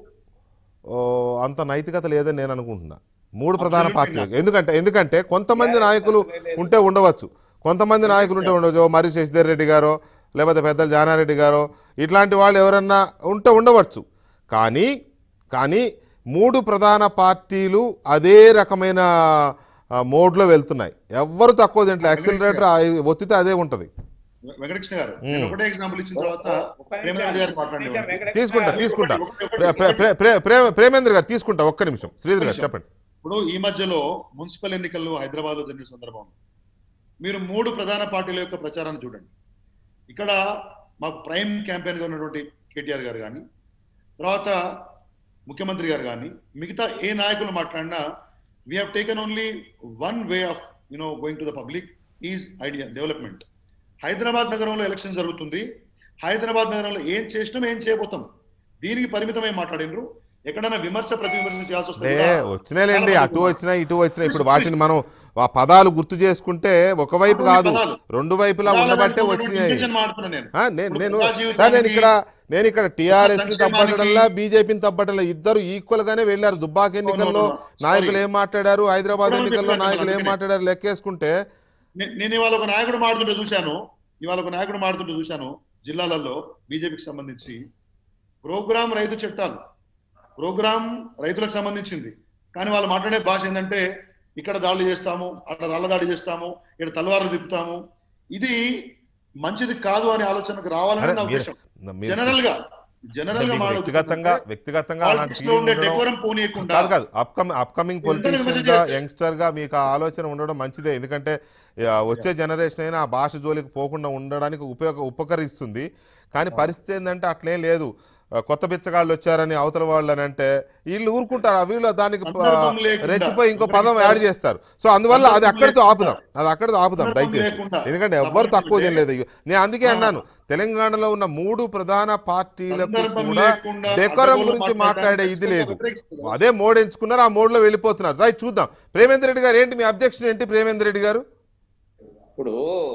ఓ, అంత నైతికత లేదని నేను అనుకుంటున్నా మూడు ప్రధాన Absolutely పార్టీలకు ఎందుకంటే ఎందుకంటే కొంతమంది నాయకులు ఉంటే ఉండవచ్చు కొంతమంది నాయకులు ఉంటే ఉండవచ్చు మరి శశిధర్ రెడ్డి గారో లేకపోతే పెద్దలు జానారెడ్డి గారో ఇట్లాంటి వాళ్ళు ఎవరన్నా ఉంటే ఉండవచ్చు కానీ కానీ మూడు ప్రధాన పార్టీలు అదే రకమైన ఆ, మోడ్లో వెళ్తున్నాయి ఎవ్వరు తక్కువ దీంట్లో యాక్సిలరేటర్ ఒత్తితే అదే ఉంటుంది వెంకటకృష్ణ గారు నేను ఒకటే ఎగ్జాంపుల్ ఇచ్చిన తర్వాత ఒక్క నిమిషం. ప్రేమేంద్ర గారు మాట్లాడేవాడు వెంకటేశ్వర తీసుకుంటా గారు, తీసుకుంటా ఒకటి- ఒకటి- ప్రే- ప్రే- ప్రే- ప్రే- ప్రే- ప్రేమేంద్ర గారు తీసుకుంటా ఒక్క నిమిషం శ్రీధర్ గారు చెప్పండి ఇప్పుడు ఈ మధ్యలో మున్సిపల్ ఎన్నికలు హైదరాబాద్ లో జరిగిన సందర్భంలో మీరు మూడు ప్రధాన పార్టీల యొక్క ప్రచారాన్ని చూడండి ఇక్కడ మాకు ప్రైమ్ క్యాంపెయిన్ గా ఉన్నటువంటి కేటీఆర్ గారు కానీ తర్వాత ముఖ్యమంత్రి గారు కానీ మిగతా ఏ నాయకులు మాట్లాడినా we have taken only one way of you know going to the public is idea development Hyderabad నగరంలో ఎలక్షన్ జరుగుతుంది హైదరాబాద్ నగరంలో ఏం చేసినాం ఏం చేయబోతాం దీనికి పరిమితమై మాట్లాడినరు ఎక్కడైనా విమర్శ ప్రతి విమర్శ చేయాల్సి వస్తే లే కూడా వచ్చినాయిలేండి అటు వచ్చినా ఇటు వచ్చినా ఇప్పుడు వాటిని మనం ఆ పదాలు గుర్తు చేసుకుంటే ఒకవైపు కాదు రెండు వైపులా ఉండబట్టే వచ్చినాయి intention మాట్లాడుతున్నా నేను ఆ, నేను ఇప్పుడు నేను ప్రజా సార్ నేను జీవితానికి ఇక్కడ నేను ఇక్కడ టిఆర్ఎస్ ని సంక్షేమానికి- తప్పటంలా బీజేపీని తప్పటంలా ఇద్దరు ఈక్వల్ గానే వెళ్ళారు దుబ్బాక ఎన్నికల్లో no, no. నాయకులు Sorry. ఏం మాట్లాడారు హైదరాబాద్ ఇప్పుడు ఎన్నికల్లో చెప్పాను నాయకులు ఏం అందుకనే. మాట్లాడారు లెక్కేసుకుంటే నే- నేను ఇవాళ ఒక నాయకుడు మాడుతుంటే చూశాను ఇవాళ ఒక నాయకుడు మాడుతుంటే చూశాను జిల్లాలలో బీజేపీకి సంబంధించి ప్రోగ్రామ్ రైతు చట్టాలు ప్రోగ్రామ్ రైతులకు సంబంధించింది కానీ వాళ్ళు మాట్లాడే భాష ఏంటంటే ఇక్కడ దాడులు చేస్తాము అక్కడ రాళ్ళ దాడి చేస్తాము ఇక్కడ తలవార్లు తిప్పుతాము ఇది మంచిది కాదు అనే ఆలోచనకు రావాలని అరే, నా మీరు- ఉద్దేశం మీరు- జనరల్ గా అంటే జనరల్ గా మీకు మాట్లాడుతుంటే వ్యక్తిగతంగా వ్యక్తిగతంగా అలాంటి politics లో feeling ఉండే ఉండడం- డెకోరం పోనీయకుండా కాదు కాదు అప్కమింగ్ అప్కమింగ్ ఎంతైనా పొలిటీషియన్ విమర్శ గా చేయొచ్చు. యంగ్స్టర్ గా మీకు ఆ ఆలోచన ఉండడం మంచిదే ఎందుకంటే ఆ, వచ్చే జనరేషన్ అయినా ఆ భాష జోలికి పోకుండా ఉండడానికి ఉపయోగ ఉపకరిస్తుంది కానీ పరిస్థితి ఏంటంటే అట్లేం లేదు ఆ, కొత్త బిచ్చగాళ్ళు వచ్చారని అవతల వాళ్ళు అని అంటే వీళ్ళు ఊరుకుంటారు ఆ వీళ్ళు దానికి ప- సందర్భం లేకుండా రెచ్చిపోయి ఇంకో పదం యాడ్ చేస్తారు సో అందువల్ల అది సందర్భం అక్కడితో లేకుండా. ఆపుదాం అది అక్కడితో ఆపుదాం సందర్భం దయచేసి లేకుండా. ఎందుకంటే ఎవ్వరు సందర్భం తక్కువ లేకుండా. తినలేదు నేను అందుకే ఆ. అన్నాను తెలంగాణలో ఉన్న మూడు ప్రధాన పార్టీలకు సందర్భం కూడా లేకుండా డెకోరం అడ్డగోలు గురించి మాట్లాడడానికి మాట్లాడే ఇది లేదు వ్యతిరేకిస్తున్నారు. అదే మోడ్ ఎంచుకున్నారు ఆ మోడ్లో వెళ్ళిపోతున్నారు రైట్ చూద్దాం ప్రేమేంద్ర రెడ్డి గారు ఏంటి మీ అబ్జెక్షన్ ఏంటి ప్రేమేంద్ర రెడ్డి గారు ఇప్పుడు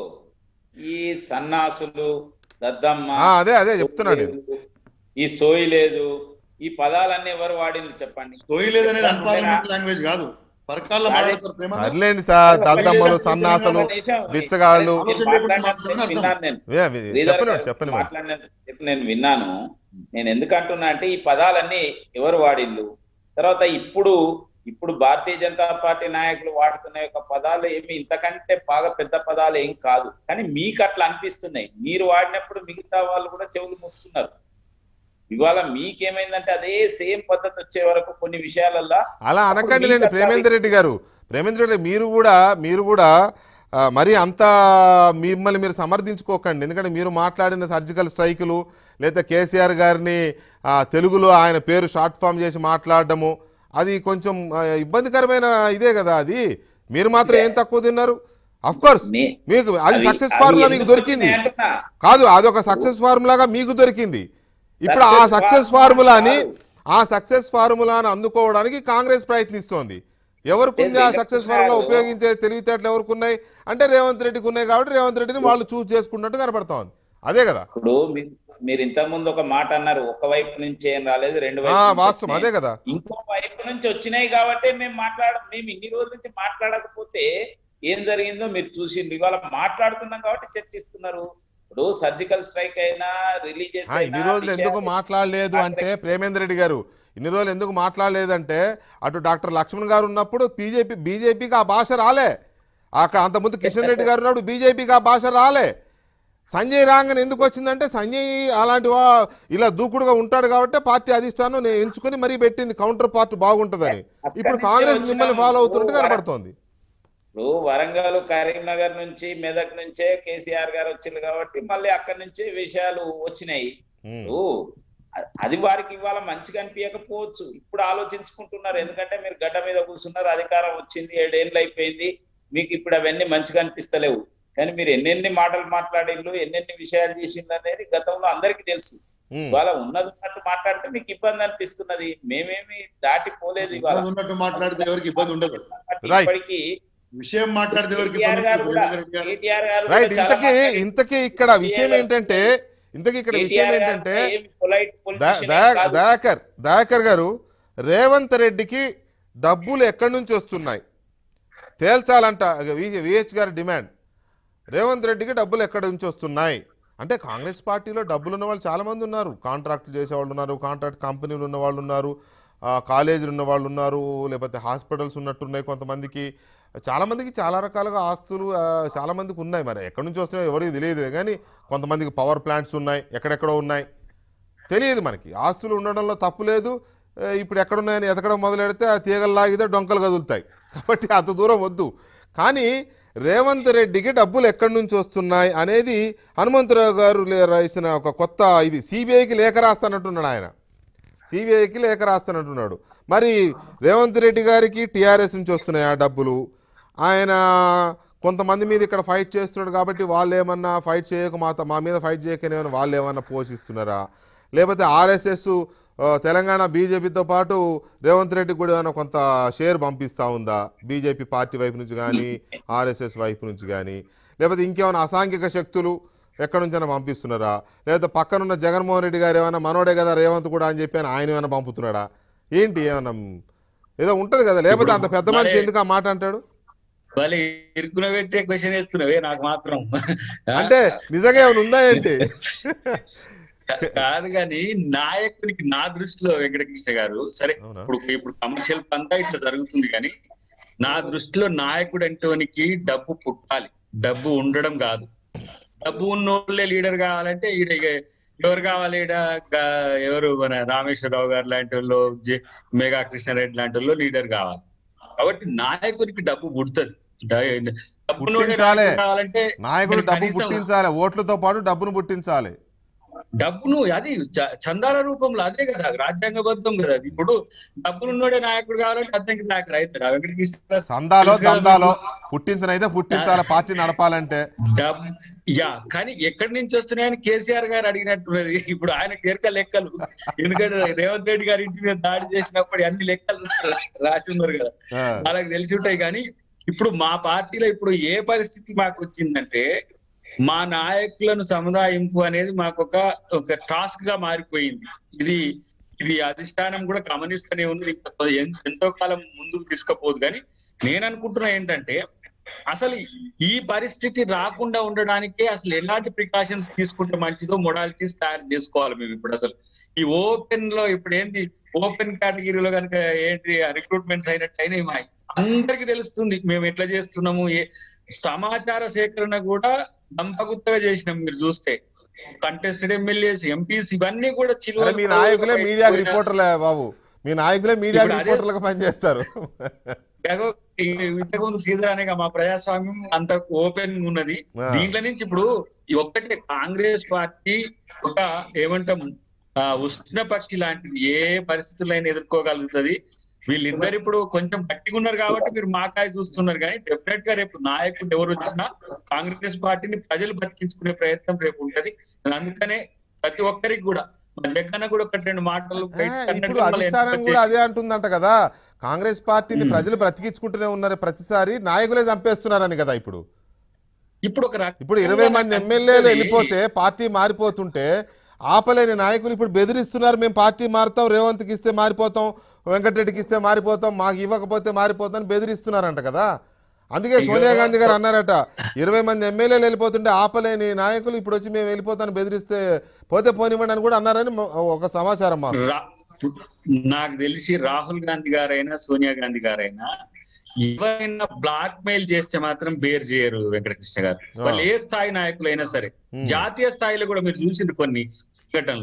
ఈ సన్నాసులు దద్దమ్మ ఆ, అదే అదే చెప్తున్నాను నేను ఈ సోయి లేదు ఈ పదాలన్నీ ఎవరు వాడింది చెప్పండి సోయి లేదనేది అన్పార్లమెంట్ లాంగ్వేజ్ కాదు పరకాల్లో మాట్లాడతారు ప్రేమ సర్లేండి సార్ దద్దమ్మలు సన్నాసలు బిచ్చగాళ్ళు మీరు మాట్లాడినట్టు నేను విన్నాను నేను. ఏ, మీ- శ్రీధర్ చెప్పండి గారు చెప్పండి మరి మాట్లాడినట్టు చెప్పి నేను విన్నాను నేను ఎందుకంటున్నా అంటే ఈ పదాలన్నీ ఎవరు వాడిల్లు తర్వాత ఇప్పుడు ఇప్పుడు భారతీయ జనతా పార్టీ నాయకులు వాడుతున్న యొక్క పదాలు ఏమి ఇంతకంటే బాగా పెద్ద పదాలు ఏం కాదు కానీ మీకు అట్లా అనిపిస్తున్నాయి మీరు వాడినప్పుడు మిగతా వాళ్ళు కూడా చెవులు మూసుకున్నారు ఇవాళ మీకేమైందంటే అదే సేమ్ పద్ధతి వచ్చే వరకు కొన్ని విషయాలల్లో అలా అనకండి మీకు లేండి అట్లా ప్రేమేంద్ర రెడ్డి గారు ప్రేమేంద్ర రెడ్డి మీరు కూడా మీరు కూడా ఆ, మరి అంత మిమ్మల్ని మీరు సమర్థించుకోకండి ఎందుకంటే మీరు మాట్లాడిన సర్జికల్ స్ట్రైకులు లేదా కేసీఆర్ గారిని ఆ, తెలుగులో ఆయన పేరు షార్ట్ ఫామ్ చేసి మాట్లాడడము అది కొంచెం ఆ, ఇబ్బందికరమైన ఇదే కదా అది మీరు మాత్రం ఏం తక్కువ తిన్నారు అఫ్ కోర్స్ నే- మీకు అది అవి- సక్సెస్ అవి ఫార్ములా మీకు ఎందుకు దొరికింది వస్తున్నాయి అంటున్నా. కాదు అదొక సక్సెస్ ఫార్ములాగా మీకు దొరికింది ఇప్పుడు ఆ Success సక్సెస్ formula ఫార్ములాని కాదు. ఆ సక్సెస్ ఫార్ములాను అందుకోవడానికి కాంగ్రెస్ ప్రయత్నిస్తోంది ఎవరికి ఉంది ఆ ఎందుకు సక్సెస్ ఫార్ములా చెప్తున్నారు? ఉపయోగించే తెలివితేటలు ఎవరికి ఉన్నాయి అంటే రేవంత్ రెడ్డికి ఉన్నాయి కాబట్టి రేవంత్ రెడ్డిని వాళ్ళు చూస్ చేసుకున్నట్టు కనపడతా ఉంది అదే కదా ఇప్పుడు మీ- మీరు ఇంతకు ముందు ఒక మాట అన్నారు ఒక వైపు నుంచి ఏం రాలేదు రెండు ఆ వైపు నుంచి వాస్తవం వచ్చినాయి. అదే కదా ఇంకో వైపు నుంచి వచ్చినాయి కాబట్టి మేము మాట్లాడ మేము ఇన్ని రోజుల నుంచి మాట్లాడకపోతే ఏం జరిగిందో మీరు చూసిండ్రు ఇవాళ మాట్లాడుతున్నాం కాబట్టి చర్చిస్తున్నారు ఇప్పుడు సర్జికల్ స్ట్రైక్ అయినా రిలీజియస్ ఆ, ఇన్ని రోజులు ఎందుకు మాట్లాడలేదు అంటే ప్రేమేంద్ర రెడ్డి గారు ఇన్ని రోజులు ఎందుకు మాట్లాడలేదంటే అటు డాక్టర్ లక్ష్మణ్ గారు ఉన్నప్పుడు బీజేపీ బీజేపీకి ఆ భాష రాలే అక్కడ అంతకుముందు కిషన్ రెడ్డి గారు ఉన్నప్పుడు బీజేపీకి ఆ భాష రాలే సంజయ్ రాంగన్ ఎందుకు వచ్చిందంటే సంజయ్ అలాంటి వా ఇలా దూకుడుగా ఉంటాడు కాబట్టి పార్టీ అధిష్టానం నేను ఎంచుకొని మరీ పెట్టింది కౌంటర్ పార్ట్ బాగుంటుందని ఇప్పుడు కాంగ్రెస్ మిమ్మల్ని ఫాలో అవుతున్నట్టు కనపడుతోంది ఇప్పుడు వరంగల్ కరీంనగర్ నుంచి మెదక్ నుంచే కేసీఆర్ గారు వచ్చింది కాబట్టి మళ్ళీ అక్కడి నుంచే విషయాలు వచ్చినాయి ఉమ్, ఇప్పుడు అ- అది వారికి ఇవాళ మంచిగా అనిపించకపోవచ్చు ఇప్పుడు ఆలోచించుకుంటున్నారు ఎందుకంటే మీరు గడ్డ మీద కూర్చున్నారు అధికారం వచ్చింది ఏడేళ్ళు అయిపోయింది మీకు ఇప్పుడు అవన్నీ మంచిగా అనిపిస్తలేవు కానీ మీరు ఎన్నెన్ని మాటలు మాట్లాడిండ్రు ఎన్నెన్ని విషయాలు చేసిండ్రు అనేది గతంలో అందరికీ తెలుసు ఉమ్. ఇవాళ ఉన్నది ఉన్నట్టు మాట్లాడితే మీకు ఇబ్బంది అనిపిస్తున్నది మేమేమి దాటిపోలేదు ఇవాళ ఇబ్బంది ఉన్నట్టు మాట్లాడితే ఎవరికి ఇబ్బంది ఉండదు కాబట్టి Right. ఇప్పటికీ విషయం మాట్లాడితే ఎవరికి కేటీఆర్ ఇబ్బంది గారు ఉండదు కూడా రేవంత్ రెడ్డి గారు. కేటీఆర్ గారు రైట్ కూడా చాలా ఇంతకీ మాట్లాడారు. ఇంతకీ ఇక్కడ విషయం ఏంటంటే ఇంతకీ ఇక్కడ విషయం కేటీఆర్ గారు ఏంటంటే కూడా ఏమి polite దా- politician ఏం దయా- కాదు. దయాకర్ దయాకర్ గారు రేవంత్ రెడ్డికి డబ్బులు ఎక్కడి నుంచి వస్తున్నాయి తేల్చాలంట విహెచ్ గారి డిమాండ్ రేవంత్ రెడ్డికి డబ్బులు ఎక్కడి నుంచి వస్తున్నాయి అంటే కాంగ్రెస్ పార్టీలో డబ్బులు ఉన్న వాళ్ళు చాలా మంది ఉన్నారు కాంట్రాక్ట్ చేసేవాళ్ళు ఉన్నారు కాంట్రాక్ట్ కంపెనీలు ఉన్న వాళ్ళు ఉన్నారు ఆ, కాలేజీలు ఉన్న వాళ్ళు ఉన్నారు లేకపోతే హాస్పిటల్స్ ఉన్నట్టున్నాయి కొంతమందికి చాలా మందికి చాలా రకాలుగా ఆస్తులు ఆ, చాలా మందికి ఉన్నాయి మరి ఎక్కడి నుంచి వస్తున్నాయో ఎవరికి తెలియదు కానీ కొంతమందికి పవర్ ప్లాంట్స్ ఉన్నాయి ఎక్కడెక్కడో ఉన్నాయి తెలియదు మనకి ఆస్తులు ఉండడంలో తప్పు లేదు ఆ, ఇప్పుడు ఎక్కడున్నాయని ఎతకడం మొదలెడితే ఆ తీగలు లాగితే డొంకలు కదులుతాయి కాబట్టి అంత దూరం వద్దు కానీ రేవంత్ రెడ్డికి డబ్బులు ఎక్కడి నుంచి వస్తున్నాయి అనేది హనుమంతరావు గారు లే- రాసిన ఒక కొత్త ఇది సిబిఐకి లేఖ రాస్తానంటున్నాడు ఆయన సిబిఐకి లేఖ రాస్తానంటున్నాడు మరి రేవంత్ రెడ్డి గారికి టీఆర్ఎస్ నుంచి వస్తున్నాయి ఆ డబ్బులు ఆయన కొంతమంది మీద ఇక్కడ ఫైట్ చేస్తున్నాడు కాబట్టి వాళ్ళు ఏమన్నా ఫైట్ చేయక మా మా మీద ఫైట్ చేయకనేమన్నా వాళ్ళు ఏమన్నా పోషిస్తున్నారా లేకపోతే ఆర్ఎస్ఎస్ తెలంగాణ బీజేపీతో పాటు రేవంత్ రెడ్డికి కూడా ఏమైనా కొంత షేర్ పంపిస్తూ ఉందా బీజేపీ పార్టీ వైపు నుంచి కానీ ఆర్ఎస్ఎస్ వైపు నుంచి కానీ లేకపోతే ఇంకేమైనా అసాంఘిక శక్తులు ఎక్కడి నుంచైనా పంపిస్తున్నారా లేకపోతే పక్కనున్న జగన్మోహన్ రెడ్డి గారు ఏమైనా మనోడే కదా రేవంత్ కూడా అని చెప్పి ఆయన ఏమైనా పంపుతున్నాడా ఏంటి ఏమన్నా ఏదో ఉంటది కదా లేకపోతే అంత పెద్ద మనిషి మరి- ఎందుకు ఆ మాట అంటాడు వాళ్ళు ఇరుకున పెట్టే క్వశ్చన్ వేస్తున్నావే నాకు మాత్రం అంటే నిజంగా ఏమైనా ఉందా ఏంటి కాదు కానీ నాయకునికి నా దృష్టిలో వెంకటకృష్ణ గారు సరే అవునా ఇప్పుడు ఇప్పుడు కమర్షియల్ అంతా ఇట్లా జరుగుతుంది కానీ నా దృష్టిలో నాయకుడు అంటోనికి డబ్బు పుట్టాలి డబ్బు ఉండడం కాదు డబ్బు ఉన్నోళ్ళే లీడర్ కావాలంటే ఈడ ఇక ఎవరు కావాలి ఈడ గా- ఎవరు మన రామేశ్వరరావు గారు లాంటి వాళ్ళు జె- మేఘా కృష్ణారెడ్డి లాంటి వాళ్ళు లీడర్ కావాలి కాబట్టి నాయకునికి డబ్బు పుడుతుంది డ- డబ్బున్నోడే పుట్టించాలే. నాయకుడు కావాలంటే నాయకుడు మరి డబ్బు కనీసం- పుట్టించాలి ఓట్లతో పాటు డబ్బును పుట్టించాలి డబ్బును అది చ- చందాల రూపంలో అదే కదా రాజ్యాంగబద్ధం కదా అది. ఇప్పుడు డబ్బులున్నోడే నాయకుడు కావాలంటే అతనికి నాయకుడు అవుతాడు వెంకటకృష్ణ సందాలో తెలుసు కదా దందాలో పుట్టించనైతే పుట్టించాలి పార్టీ నడపాలంటే డబ్ యా కానీ ఎక్కడి నుంచి వస్తున్నాయని కేసీఆర్ గారు అడిగినట్టున్నది ఇప్పుడు ఆయన తీర్క లెక్కలు ఎందుకంటే రేవంత్ రెడ్డి గారి ఇంటి మీద దాడి చేసినప్పుడు అన్ని లెక్కలు రా- రాసి ఉన్నారు కదా ఆ, వాళ్ళకి తెలిసి ఉంటాయి కానీ ఇప్పుడు మా పార్టీలో ఇప్పుడు ఏ పరిస్థితి మాకు వచ్చిందంటే మా నాయకులను సముదాయింపు అనేది మాకు ఒక ఒక టాస్క్ గా మారిపోయింది ఇది ఇది అధిష్టానం కూడా గమనిస్తూనే ఉంది ఇంకా కొ- ఎన్- ఎంతో కాలం ముందుకు తీసుకుపోదు కానీ నేను అనుకుంటున్నా ఏంటంటే అసలు ఈ పరిస్థితి రాకుండా ఉండడానికే అసలు ఎలాంటి ప్రికాషన్స్ తీసుకుంటే మంచిదో మొడాలిటీస్ తయారు చేసుకోవాలి మేము ఇప్పుడు అసలు ఈ ఓపెన్ లో ఇప్పుడు ఏంది ఓపెన్ కేటగిరీలో కనుక ఏంటి రిక్రూట్మెంట్స్ అయినట్టు అయినాయి మా అందరికి తెలుస్తుంది మేము ఎట్లా చేస్తున్నాము ఏ సమాచార సేకరణ కూడా దంపగుత్తగా చేసినాం మీరు చూస్తే కంటెస్టెడ్ ఎమ్మెల్యేస్ ఎంపీస్ ఇవన్నీ కూడా అరే చిలువ మీ నాయకులే మీడియాకి రిపోర్టర్లే బాబు మీ నాయకులే మీడియాకి ఇప్పుడు అదే- రిపోర్టర్లుగా పనిచేస్తారు ఎలాగో ఈ ఇంతకుముందు సీదా అనేగా మా ప్రజాస్వామ్యం అంత ఓపెన్ ఉన్నది ఆ. దీంట్లో నుంచి ఇప్పుడు ఈ ఒక్కటే కాంగ్రెస్ పార్టీ ఒక ఏమంటాం ఆ, ఉష్ణ పక్షి లాంటిది ఏ పరిస్థితులైనా ఎదుర్కోగలుగుతుంది వీళ్ళిద్దరు ఇప్పుడు కొంచెం గట్టిగా ఉన్నారు కాబట్టి మీరు మాకాయ చూస్తున్నారు కానీ డెఫినెట్ గా రేపు నాయకుడు ఎవరు వచ్చినా కాంగ్రెస్ పార్టీని ప్రజలు బతికించుకునే ప్రయత్నం రేపు ఉంటది అందుకనే ప్రతి ఒక్కరికి కూడా మా జగన్న కూడా ఒకటి రెండు మాటలు ఆ, బయటకు ఇప్పుడు అన్నట్టు మళ్ళీ అధిష్టానం వెనక్కి కూడా వచ్చేసి- అదే అంటుందంట కదా కాంగ్రెస్ పార్టీని మ్మ్. ప్రజలు బ్రతికించుకుంటూనే ఉన్నారు ప్రతిసారి నాయకులే చంపేస్తున్నారని కదా ఇప్పుడు ఇప్పుడు ఒక రకంగా ఇప్పుడు ఇరవై మంది నాకు ఎమ్మెల్యేలు అనిపిస్తది. వెళ్ళిపోతే పార్టీ మారిపోతుంటే ఆపలేని నాయకులు ఇప్పుడు బెదిరిస్తున్నారు మేము పార్టీ మారుతాం రేవంత్కి ఇస్తే మారిపోతాం వెంకటరెడ్డికి ఇస్తే మారిపోతాం మాకు ఇవ్వకపోతే మారిపోతాం అని బెదిరిస్తున్నారంట కదా అందుకే ఇగో- సోనియా గాంధీ గారు అన్నారట ఇరవై మంది ఎమ్మెల్యేలు వెళ్ళిపోతుంటే ఆపలేని నాయకులు ఇప్పుడు వచ్చి మేము వెళ్ళిపోతాను బెదిరిస్తే పోతే పోనివ్వండి అని కూడా అన్నారని మ- ఒక సమాచారం మాకు రా- నాకు తెలిసి రాహుల్ గాంధీ గారైనా సోనియా గాంధీ గారైనా ఎవరైనా బ్లాక్ మెయిల్ చేస్తే మాత్రం బేర్ చేయరు వెంకటకృష్ణ గారు ఆ. వాళ్ళు ఏ స్థాయి నాయకులైనా సరే మ్మ్. జాతీయ స్థాయిలో కూడా మీరు చూసింది కొన్ని సంఘటనలు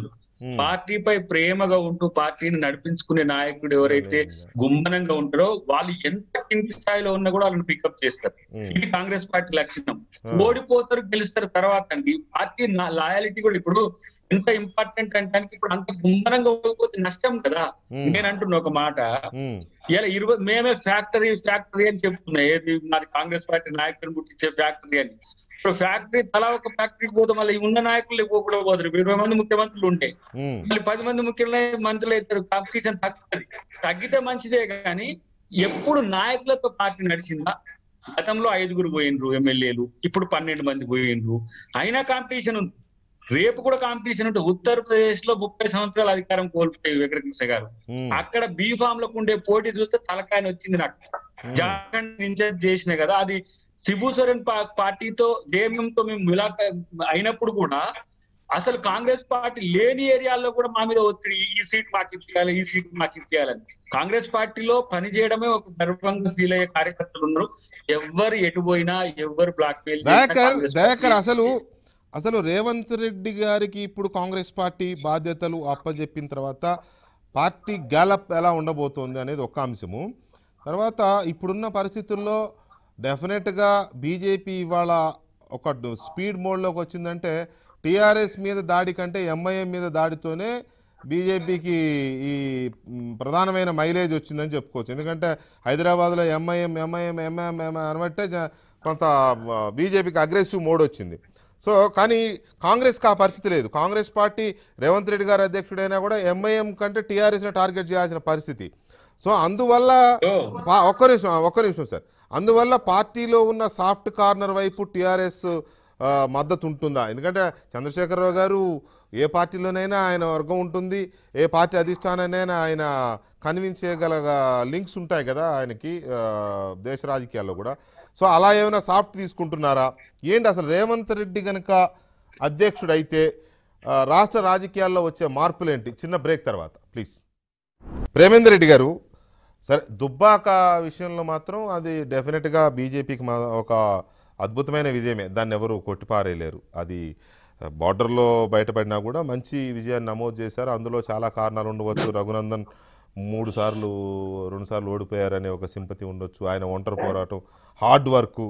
ఉమ్. పార్టీపై ప్రేమగా ఉంటూ పార్టీని నడిపించుకునే నాయకుడు ఎవరైతే గుమ్మనంగా ఉంటారో వాళ్ళు ఎంత కింది స్థాయిలో ఉన్నా కూడా వాళ్ళని పికప్ చేస్తారు ఉమ్. ఇది కాంగ్రెస్ పార్టీ లక్షణం ఆ. ఓడిపోతారు గెలుస్తారు తర్వాత అండి పార్టీ లాయాలిటీ కూడా ఇప్పుడు ఎంత ఇంపార్టెంట్ అంటే ఇప్పుడు అంత గుమ్మనంగా ఓడిపోతే నష్టం కదా ఉమ్. నేను అంటున్నా ఒక మాట ఉమ్. ఇలా ఇరవై మేమే ఫ్యాక్టరీ ఫ్యాక్టరీ అని చెప్తున్నా ఏది మాది కాంగ్రెస్ పార్టీ నాయకులను పుట్టించే ఫ్యాక్టరీ అని ఇప్పుడు ఫ్యాక్టరీ తలా ఒక ఫ్యాక్టరీకి పోతే మళ్ళీ ఉన్న నాయకులు కూడా పోతారు ఇప్పుడు ఇరవై మంది ముఖ్యమంత్రులు ఉంటే ఉమ్. మళ్ళీ పది మంది ముఖ్యమైన మంత్రులు అవుతారు కాంపిటీషన్ తగ్గుతుంది తగ్గితే మంచిదే కానీ ఎప్పుడు నాయకులతో పార్టీ నడిచిందా గతంలో ఐదుగురు పోయినరు ఎమ్మెల్యేలు ఇప్పుడు పన్నెండు మంది పోయినరు అయినా కాంపిటీషన్ ఉంది రేపు కూడా కాంపిటీషన్ ఉంటుంది ఉత్తరప్రదేశ్ లో ముప్పై సంవత్సరాల అధికారం కోల్పోయి వెంకటకృష్ణ గారు ఉమ్. అక్కడ బీ ఫామ్ లకు ఉండే పోటీ చూస్తే తలకాయని వచ్చింది నాకు ఉమ్. జార్ఖండ్ ఇన్ఛార్జ్ చేసిన కదా అది శిబు సోరెన్ పా- పార్టీతో జేఎంఎం తో మేము ములాక అయినప్పుడు కూడా అసలు కాంగ్రెస్ పార్టీ లేని ఏరియాల్లో కూడా మా మీద ఒత్తిడి ఈ సీట్ మాకు ఇప్పించాలి ఈ సీట్ మాకు ఇప్పించాలని కాంగ్రెస్ పార్టీలో పని చేయడమే ఒక గర్వంగా ఫీల్ అయ్యే కార్యకర్తలు ఉన్నారు ఎవరు ఎటు పోయినా ఎవరు బ్లాక్ మెయిల్ దయాకర్ దయాకర్ అసలు అసలు రేవంత్ రెడ్డి గారికి ఇప్పుడు కాంగ్రెస్ పార్టీ బాధ్యతలు అప్పజెప్పిన తర్వాత పార్టీ గ్యాలప్ ఎలా ఉండబోతోంది అనేది ఒక అంశము తర్వాత ఇప్పుడున్న పరిస్థితుల్లో డెఫినెట్గా బీజేపీ ఇవాళ ఒక డ్- స్పీడ్ మోడ్లోకి వచ్చిందంటే టీఆర్ఎస్ మీద దాడి కంటే ఎంఐఎం మీద దాడితోనే బీజేపీకి ఈ మ్, ప్రధానమైన మైలేజ్ వచ్చిందని చెప్పుకోవచ్చు ఎందుకంటే హైదరాబాద్లో ఎంఐఎం ఎంఐఎం ఎంఐఎం ఎంఐఎం అనబట్టే జ- కొంత బీజేపీకి అగ్రెసివ్ మోడ్ వచ్చింది సో కానీ కాంగ్రెస్కి ఆ పరిస్థితి లేదు కాంగ్రెస్ పార్టీ రేవంత్ రెడ్డి గారు అధ్యక్షుడైనా కూడా ఎంఐఎం కంటే టీఆర్ఎస్ని టార్గెట్ చేయాల్సిన పరిస్థితి సో అందువల్ల పా- ఒక్క నిమిషం ఒక్క నిమిషం సార్ అందువల్ల పార్టీలో ఉన్న సాఫ్ట్ కార్నర్ వైపు టీఆర్ఎస్ మద్దతు ఉంటుందా ఎందుకంటే చంద్రశేఖరరావు గారు ఏ పార్టీలోనైనా ఆయన వర్గం ఉంటుంది ఏ పార్టీ అధిష్టానానైనా ఆయన కన్విన్స్ చేయగల లింక్స్ ఉంటాయి కదా ఆయనకి ఆ, దేశ రాజకీయాల్లో కూడా సో అలా ఏమైనా సాఫ్ట్ తీసుకుంటున్నారా ఏంటి అసలు రేవంత్ రెడ్డి కనుక అధ్యక్షుడైతే ఆ, రాష్ట్ర రాజకీయాల్లో వచ్చే మార్పులేంటి చిన్న బ్రేక్ తర్వాత ప్లీజ్ ప్రేమేందర్ రెడ్డి గారు సరే దుబ్బాక విషయంలో మాత్రం అది డెఫినెట్గా బీజేపీకి మా ఒక అద్భుతమైన విజయమే దాన్ని ఎవరు కొట్టిపారేయలేరు అది బార్డర్లో బయటపడినా కూడా మంచి విజయాన్ని నమోదు చేశారు అందులో చాలా కారణాలు ఉండవచ్చు రఘునందన్ మూడు సార్లు రెండు సార్లు ఓడిపోయారనే ఒక సింపతి ఉండొచ్చు ఆయన ఒంటరి పోరాటం హార్డ్ వర్క్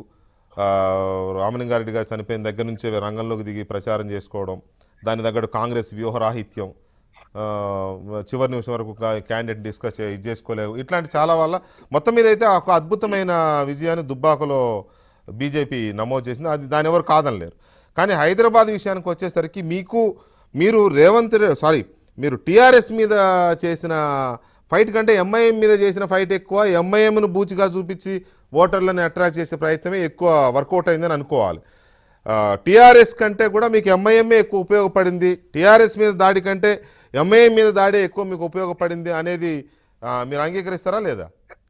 రామలింగారెడ్డి గారు చనిపోయిన దగ్గర నుంచే రంగంలోకి దిగి ప్రచారం చేసుకోవడం దాని తగ్గట్టు కాంగ్రెస్ వ్యూహరాహిత్యం ఆ, చివరి నిమిషం వరకు క్యాండిడేట్ డిస్కస్ చే- ఇది చేసుకోలేవు ఇట్లాంటి చాలా వల్ల మొత్తం మీద అయితే ఒక అద్భుతమైన విజయాన్ని దుబ్బాకలో బీజేపీ నమోదు చేసింది అది దాని ఎవరు కాదనలేరు కానీ హైదరాబాద్ విషయానికి వచ్చేసరికి మీకు మీరు రేవంత్ రె- సారీ మీరు టీఆర్ఎస్ మీద చేసిన ఫైట్ కంటే ఎంఐఎం మీద చేసిన ఫైట్ ఎక్కువ ఎంఐఎంను బూచిగా చూపించి ఓటర్లను అట్రాక్ట్ చేసే ప్రయత్నమే ఎక్కువ వర్కౌట్ అయిందని అనుకోవాలి టీఆర్ఎస్ కంటే కూడా మీకు ఎంఐఎంఏ ఎక్కువ ఉపయోగపడింది టీఆర్ఎస్ మీద దాడి కంటే ఎంఐఎం మీద దాడే ఎక్కువ మీకు ఉపయోగపడింది అనేది ఆ, మీరు అంగీకరిస్తారా లేదా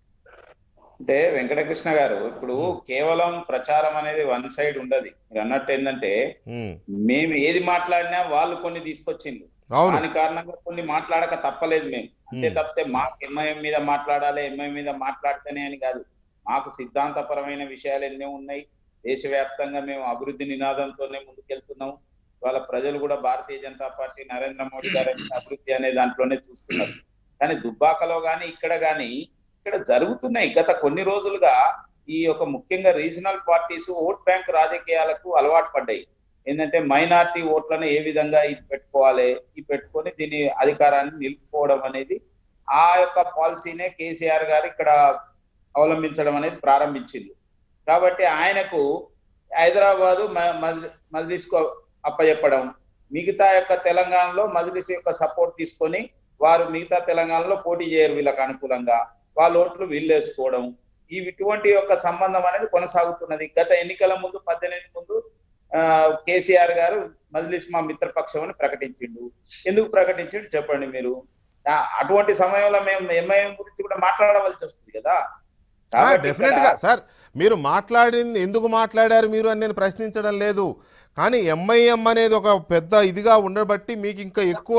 అంటే వెంకటకృష్ణ గారు ఇప్పుడు కేవలం ప్రచారం అనేది వన్ సైడ్ ఉండదు మీరు అన్నట్టు ఏంటంటే ఉమ్, మేము ఏది మాట్లాడినా వాళ్ళు కొన్ని తీసుకొచ్చిండ్రు అవును దాని కారణంగా కొన్ని మాట్లాడక తప్పలేదు మేము అంతే Hmm. తప్పితే మాకు ఎంఐఎం మీద మాట్లాడాలి ఎంఐఎం మీద మాట్లాడితేనే అని కాదు మాకు సిద్ధాంతపరమైన విషయాలు ఎన్నో ఉన్నాయి దేశవ్యాప్తంగా మేము అభివృద్ధి నినాదంతోనే ముందుకెళ్తున్నాం వాళ్ళ ప్రజలు కూడా భారతీయ జనతా పార్టీ నరేంద్ర మోడీ గారి అభివృద్ధి అనే దాంట్లోనే చూస్తున్నారు కానీ దుబ్బాకలో గాని ఇక్కడ గాని ఇక్కడ జరుగుతున్నాయి గత కొన్ని రోజులుగా ఈ యొక్క ముఖ్యంగా రీజనల్ పార్టీస్ ఓట్ బ్యాంక్ రాజకీయాలకు అలవాటు పడ్డాయి ఏంటంటే మైనార్టీ ఓట్లను ఏ విధంగా ఇది పెట్టుకోవాలి ఈ పెట్టుకొని దీని అధికారాన్ని నిలుపుకోవడం అనేది ఆ యొక్క పాలసీనే కేసీఆర్ గారు ఇక్కడ అవలంబించడం అనేది ప్రారంభించింది కాబట్టి ఆయనకు హైదరాబాదు మ- మజ్- మజ్లిస్ కు అప్పచెప్పడం మిగతా యొక్క తెలంగాణలో మజ్లిస్ యొక్క సపోర్ట్ తీసుకొని వారు మిగతా తెలంగాణలో పోటీ చేయరు వీళ్ళకి అనుకూలంగా వాళ్ళ ఓట్లు వీళ్ళు వేసుకోవడం ఈ ఇటువంటి యొక్క సంబంధం అనేది కొనసాగుతున్నది గత ఎన్నికల ముందు పద్దెనిమిది ముందు ఆ, కేసీఆర్ గారు మజ్లిస్ మా మిత్రపక్షం అని ప్రకటించిండు ఎందుకు ప్రకటించిండు చెప్పండి మీరు ఆ, అటువంటి సమయంలో మేము ఎంఐఎం గురించి కూడా మాట్లాడవలసి వస్తుంది కదా కాబట్టి డెఫినెట్ ఇక్కడ- గా సార్ మీరు మాట్లాడింది ఎందుకు మాట్లాడారు మీరు అని నేను ప్రశ్నించడం లేదు కానీ ఎంఐఎం అనేది ఒక పెద్ద ఇదిగా ఉండబట్టి మీకు ఇంకా ఎక్కువ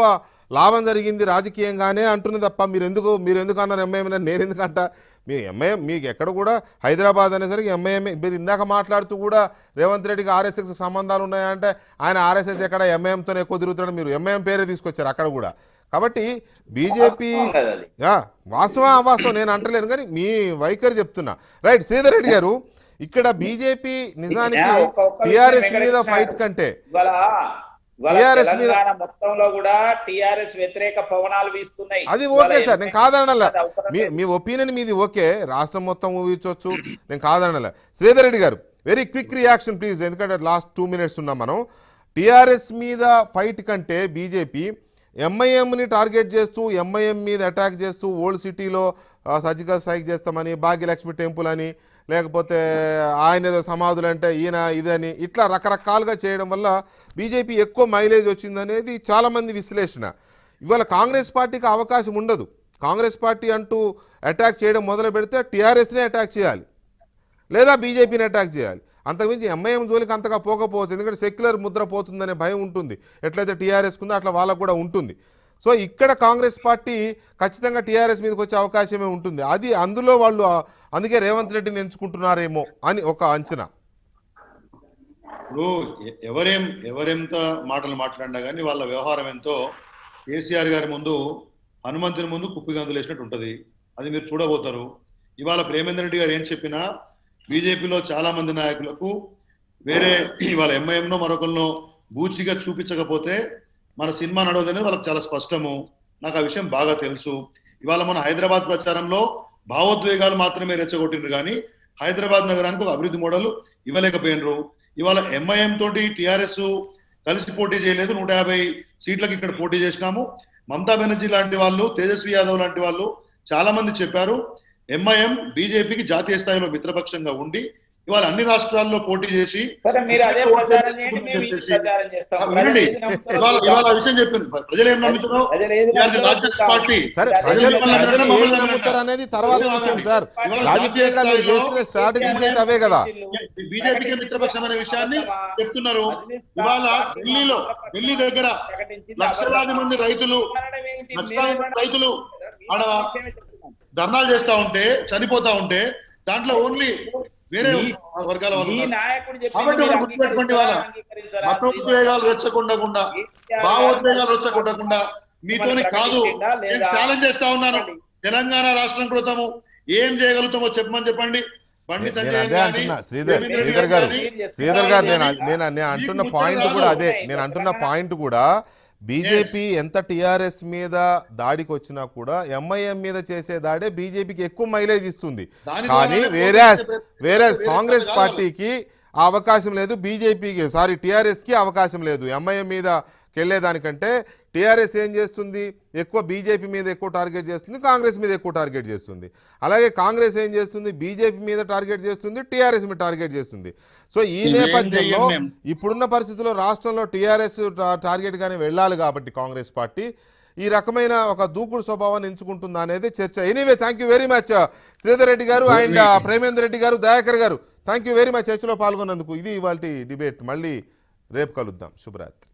లాభం జరిగింది రాజకీయంగానే అంటున్నది తప్ప మీరు ఎందుకు మీరు ఎందుకు అన్నారు ఎంఐఎం అని నేను ఎందుకంట మీ ఎంఐఎం మీకు ఎక్కడ కూడా హైదరాబాద్ అనేసరికి ఎంఐఎం మీరు ఇందాక మాట్లాడుతూ కూడా రేవంత్ రెడ్డికి ఆర్ఎస్ఎస్ సంబంధాలు ఉన్నాయంటే ఆయన ఆర్ఎస్ఎస్ ఎక్కడ ఎంఐఎంతో ఎక్కువ తిరుగుతాడు మీరు ఎంఐఎం పేరే తీసుకొచ్చారు అక్కడ కూడా కాబట్టి బీజేపీ వాస్తవం కదా అది. యా వాస్తవం అవాస్తవం నేను అంటలేను కానీ మీ వైఖరి చెప్తున్నా రైట్ శ్రీధర్ రెడ్డి గారు ఇక్కడ బీజేపీ నిజానికి ఒక్క- ఒక్క విషయం టిఆర్ఎస్ మీద వెంకటేశ్వర ఫైట్ కంటే ఇవాళ ఇవాళ TRS మీద- తెలంగాణ మొత్తంలో కూడా టిఆర్ఎస్ వ్యతిరేక పవనాలు వీస్తున్నాయి అది ఇవాళ ఓకే సార్ నేను కాదనలే అది అవసరం మీ లేదు. మీ ఒపీనియన్ మీది ఓకే రాష్ట్రం మొత్తం ఊహించవచ్చు నేను కాదనలే Sridhar Reddy garu very quick reaction please ఎందుకంటే లాస్ట్ టూ మినిట్స్ ఉన్నాం మనం టీఆర్ఎస్ మీద ఫైట్ కంటే బీజేపీ ఎంఐఎంని టార్గెట్ చేస్తూ ఎంఐఎం మీద అటాక్ చేస్తూ ఓల్డ్ సిటీలో సర్జికల్ స్ట్రైక్ చేస్తామని భాగ్యలక్ష్మి టెంపుల్ అని లేకపోతే ఆయన ఏదో సమాధులు అంటే ఈయన ఇదని ఇట్లా రకరకాలుగా చేయడం వల్ల బీజేపీ ఎక్కువ మైలేజ్ వచ్చిందనేది చాలామంది విశ్లేషణ ఇవాళ కాంగ్రెస్ పార్టీకి అవకాశం ఉండదు కాంగ్రెస్ పార్టీ అంటూ అటాక్ చేయడం మొదలు పెడితే టీఆర్ఎస్నే అటాక్ చేయాలి లేదా బీజేపీని అటాక్ చేయాలి అంతకుమించి ఎంఐఎం జోలికి అంతగా పోకపోవచ్చు ఎందుకంటే సెక్యులర్ ముద్ర పోతుందనే భయం ఉంటుంది ఎట్లయితే టీఆర్ఎస్ ఉందో అట్లా వాళ్ళకు కూడా ఉంటుంది సో ఇక్కడ కాంగ్రెస్ పార్టీ ఖచ్చితంగా టీఆర్ఎస్ మీదకి వచ్చే అవకాశమే ఉంటుంది అది అందులో వాళ్ళు ఆ, అందుకే రేవంత్ రెడ్డిని ఎంచుకుంటున్నారేమో అని ఒక అంచనా ఇప్పుడు ఎ- ఎవరేం ఎవరెంత మాటలు మాట్లాడినా కానీ వాళ్ళ వ్యవహారం ఎంతో కేసీఆర్ గారి ముందు హనుమంతుని ముందు కుప్పిగంతులు వేసినట్టు ఉంటుంది అది మీరు చూడబోతారు ఇవాళ ప్రేమేందర్ రెడ్డి గారు ఏం చెప్పినా బీజేపీలో చాలా మంది నాయకులకు వేరే ఇవాళ ఎంఐఎంనో మరొకరినో బూచిగా చూపించకపోతే మన సినిమా నడవదనేది వాళ్ళకి చాలా స్పష్టము నాకు ఆ విషయం బాగా తెలుసు ఇవాళ మన హైదరాబాద్ ప్రచారంలో భావోద్వేగాలు మాత్రమే రెచ్చగొట్టిండ్రు కానీ హైదరాబాద్ నగరానికి ఒక అభివృద్ధి మోడల్ ఇవ్వలేకపోయినరు ఇవాళ ఎంఐఎం తోటి టిఆర్ఎస్ కలిసి పోటీ చేయలేదు నూట యాభై సీట్లకు ఇక్కడ పోటీ చేసినాము మమతా బెనర్జీ లాంటి వాళ్ళు తేజస్వి యాదవ్ లాంటి వాళ్ళు చాలా మంది చెప్పారు ఎంఐఎం బీజేపీకి జాతీయ స్థాయిలో మిత్రపక్షంగా ఉండి ఇవాళ అన్ని రాష్ట్రాల్లో పోటీ చేసి సరే మీరు అదే ప్రచారం చేయండి మేము ఇది ప్రచారం చేస్తాం ఆ, వినండి ప్రజలు ఏది నమ్ముతారో ఇవాళ ఇవాళ ఆ చూద్దాం. విషయం చెప్పింది ప్రజలు ఏం నమ్ముతున్నారు ప్రజలు ఏది ఇవాళ నమ్ముతారో రాజ్యసభ చూద్దాం. పార్టీ సరే ప్రజలు ప్రజలు మమ్మల్ని ప్రజలు మమ్మల్ని ఏది మమ్మల్ని నమ్ముతారు అనేది తర్వాత ఇవాళ విషయం సార్ ఇవాళ రాజకీయంగా మీరు రాజకీయ చేస్తున్న స్ట్రాటజీస్ అయితే అవే కదా బీజేపీకి మిత్రపక్షం అనే విషయాన్ని చెప్తున్నారు ఇవాళ ఢిల్లీలో ఢిల్లీ దగ్గర లక్షలాది మంది రైతులు లక్షలాది మంది రైతులు ఆడ ధర్నాలు చేస్తా ఉంటే చనిపోతా ఉంటే దాంట్లో ఓన్లీ వేరే మీ- వర్గాల వాళ్ళు ఈ ఉన్నారు. నాయకుడు చెప్పింది కాబట్టి మీరు ఒకటి గుర్తుపెట్టుకోండి వాళ్ళ అంగీకరించారా? మతోద్వేగాలు రెచ్చకుండా భావోద్వేగాలు రెచ్చగొట్టకుండా మీతోని కాదు నేను ఛాలెంజ్ చేస్తా ఉన్నాను తెలంగాణ రాష్ట్రం కృతము ఏం చేయగలుగుతామో చెప్పమని చెప్పండి బండి నేను సంజయ్ అదే గాని, అంటున్నా శ్రీధర్ దేవేంద్ర రెడ్డి శ్రీధర్ గారు గాని, శ్రీధర్ గారు నేను గాని, నేను నేను అంటున్న మీకు పాయింట్ ముచ్చట కూడా రాదు. అదే నేను అంటున్న పాయింట్ కూడా బీజేపీ ఎంత టిఆర్ఎస్ మీద దాడికి వచ్చినా కూడా ఎంఐఎం మీద చేసే దాడే బీజేపీకి ఎక్కువ మైలేజ్ ఇస్తుంది దాని కానీ ద్వారానే వేరే పోటీ వేరే చేసే కాంగ్రెస్ కాదు. పార్టీకి ఆ అవకాశం లేదు బీజేపీకి సారీ టీఆర్ఎస్కి అవకాశం లేదు ఎంఐఎం మీద వెళ్ళేదానికంటే టీఆర్ఎస్ ఏం చేస్తుంది ఎక్కువ బీజేపీ మీద ఎక్కువ టార్గెట్ చేస్తుంది కాంగ్రెస్ మీద ఎక్కువ టార్గెట్ చేస్తుంది అలాగే కాంగ్రెస్ ఏం చేస్తుంది బీజేపీ మీద టార్గెట్ చేస్తుంది టీఆర్ఎస్ మీద టార్గెట్ చేస్తుంది సో ఈ ఇవేం నేపథ్యంలో చెయ్యం మేము. ఇప్పుడున్న పరిస్థితుల్లో రాష్ట్రంలో టీఆర్ఎస్ టార్గెట్ గానే వెళ్ళాలి కాబట్టి కాంగ్రెస్ పార్టీ ఈ రకమైన ఒక దూకుడు స్వభావాన్ని ఎంచుకుంటుందా అనేది చర్చ anyway thank you very much Sridhar Reddy garu and Premender Reddy గారు దయాకర్ గారు థ్యాంక్ యూ వెరీ మచ్ చర్చలో పాల్గొన్నందుకు ఇది ఇవాళ డిబేట్ మళ్ళీ రేపు కలుద్దాం శుభరాత్రి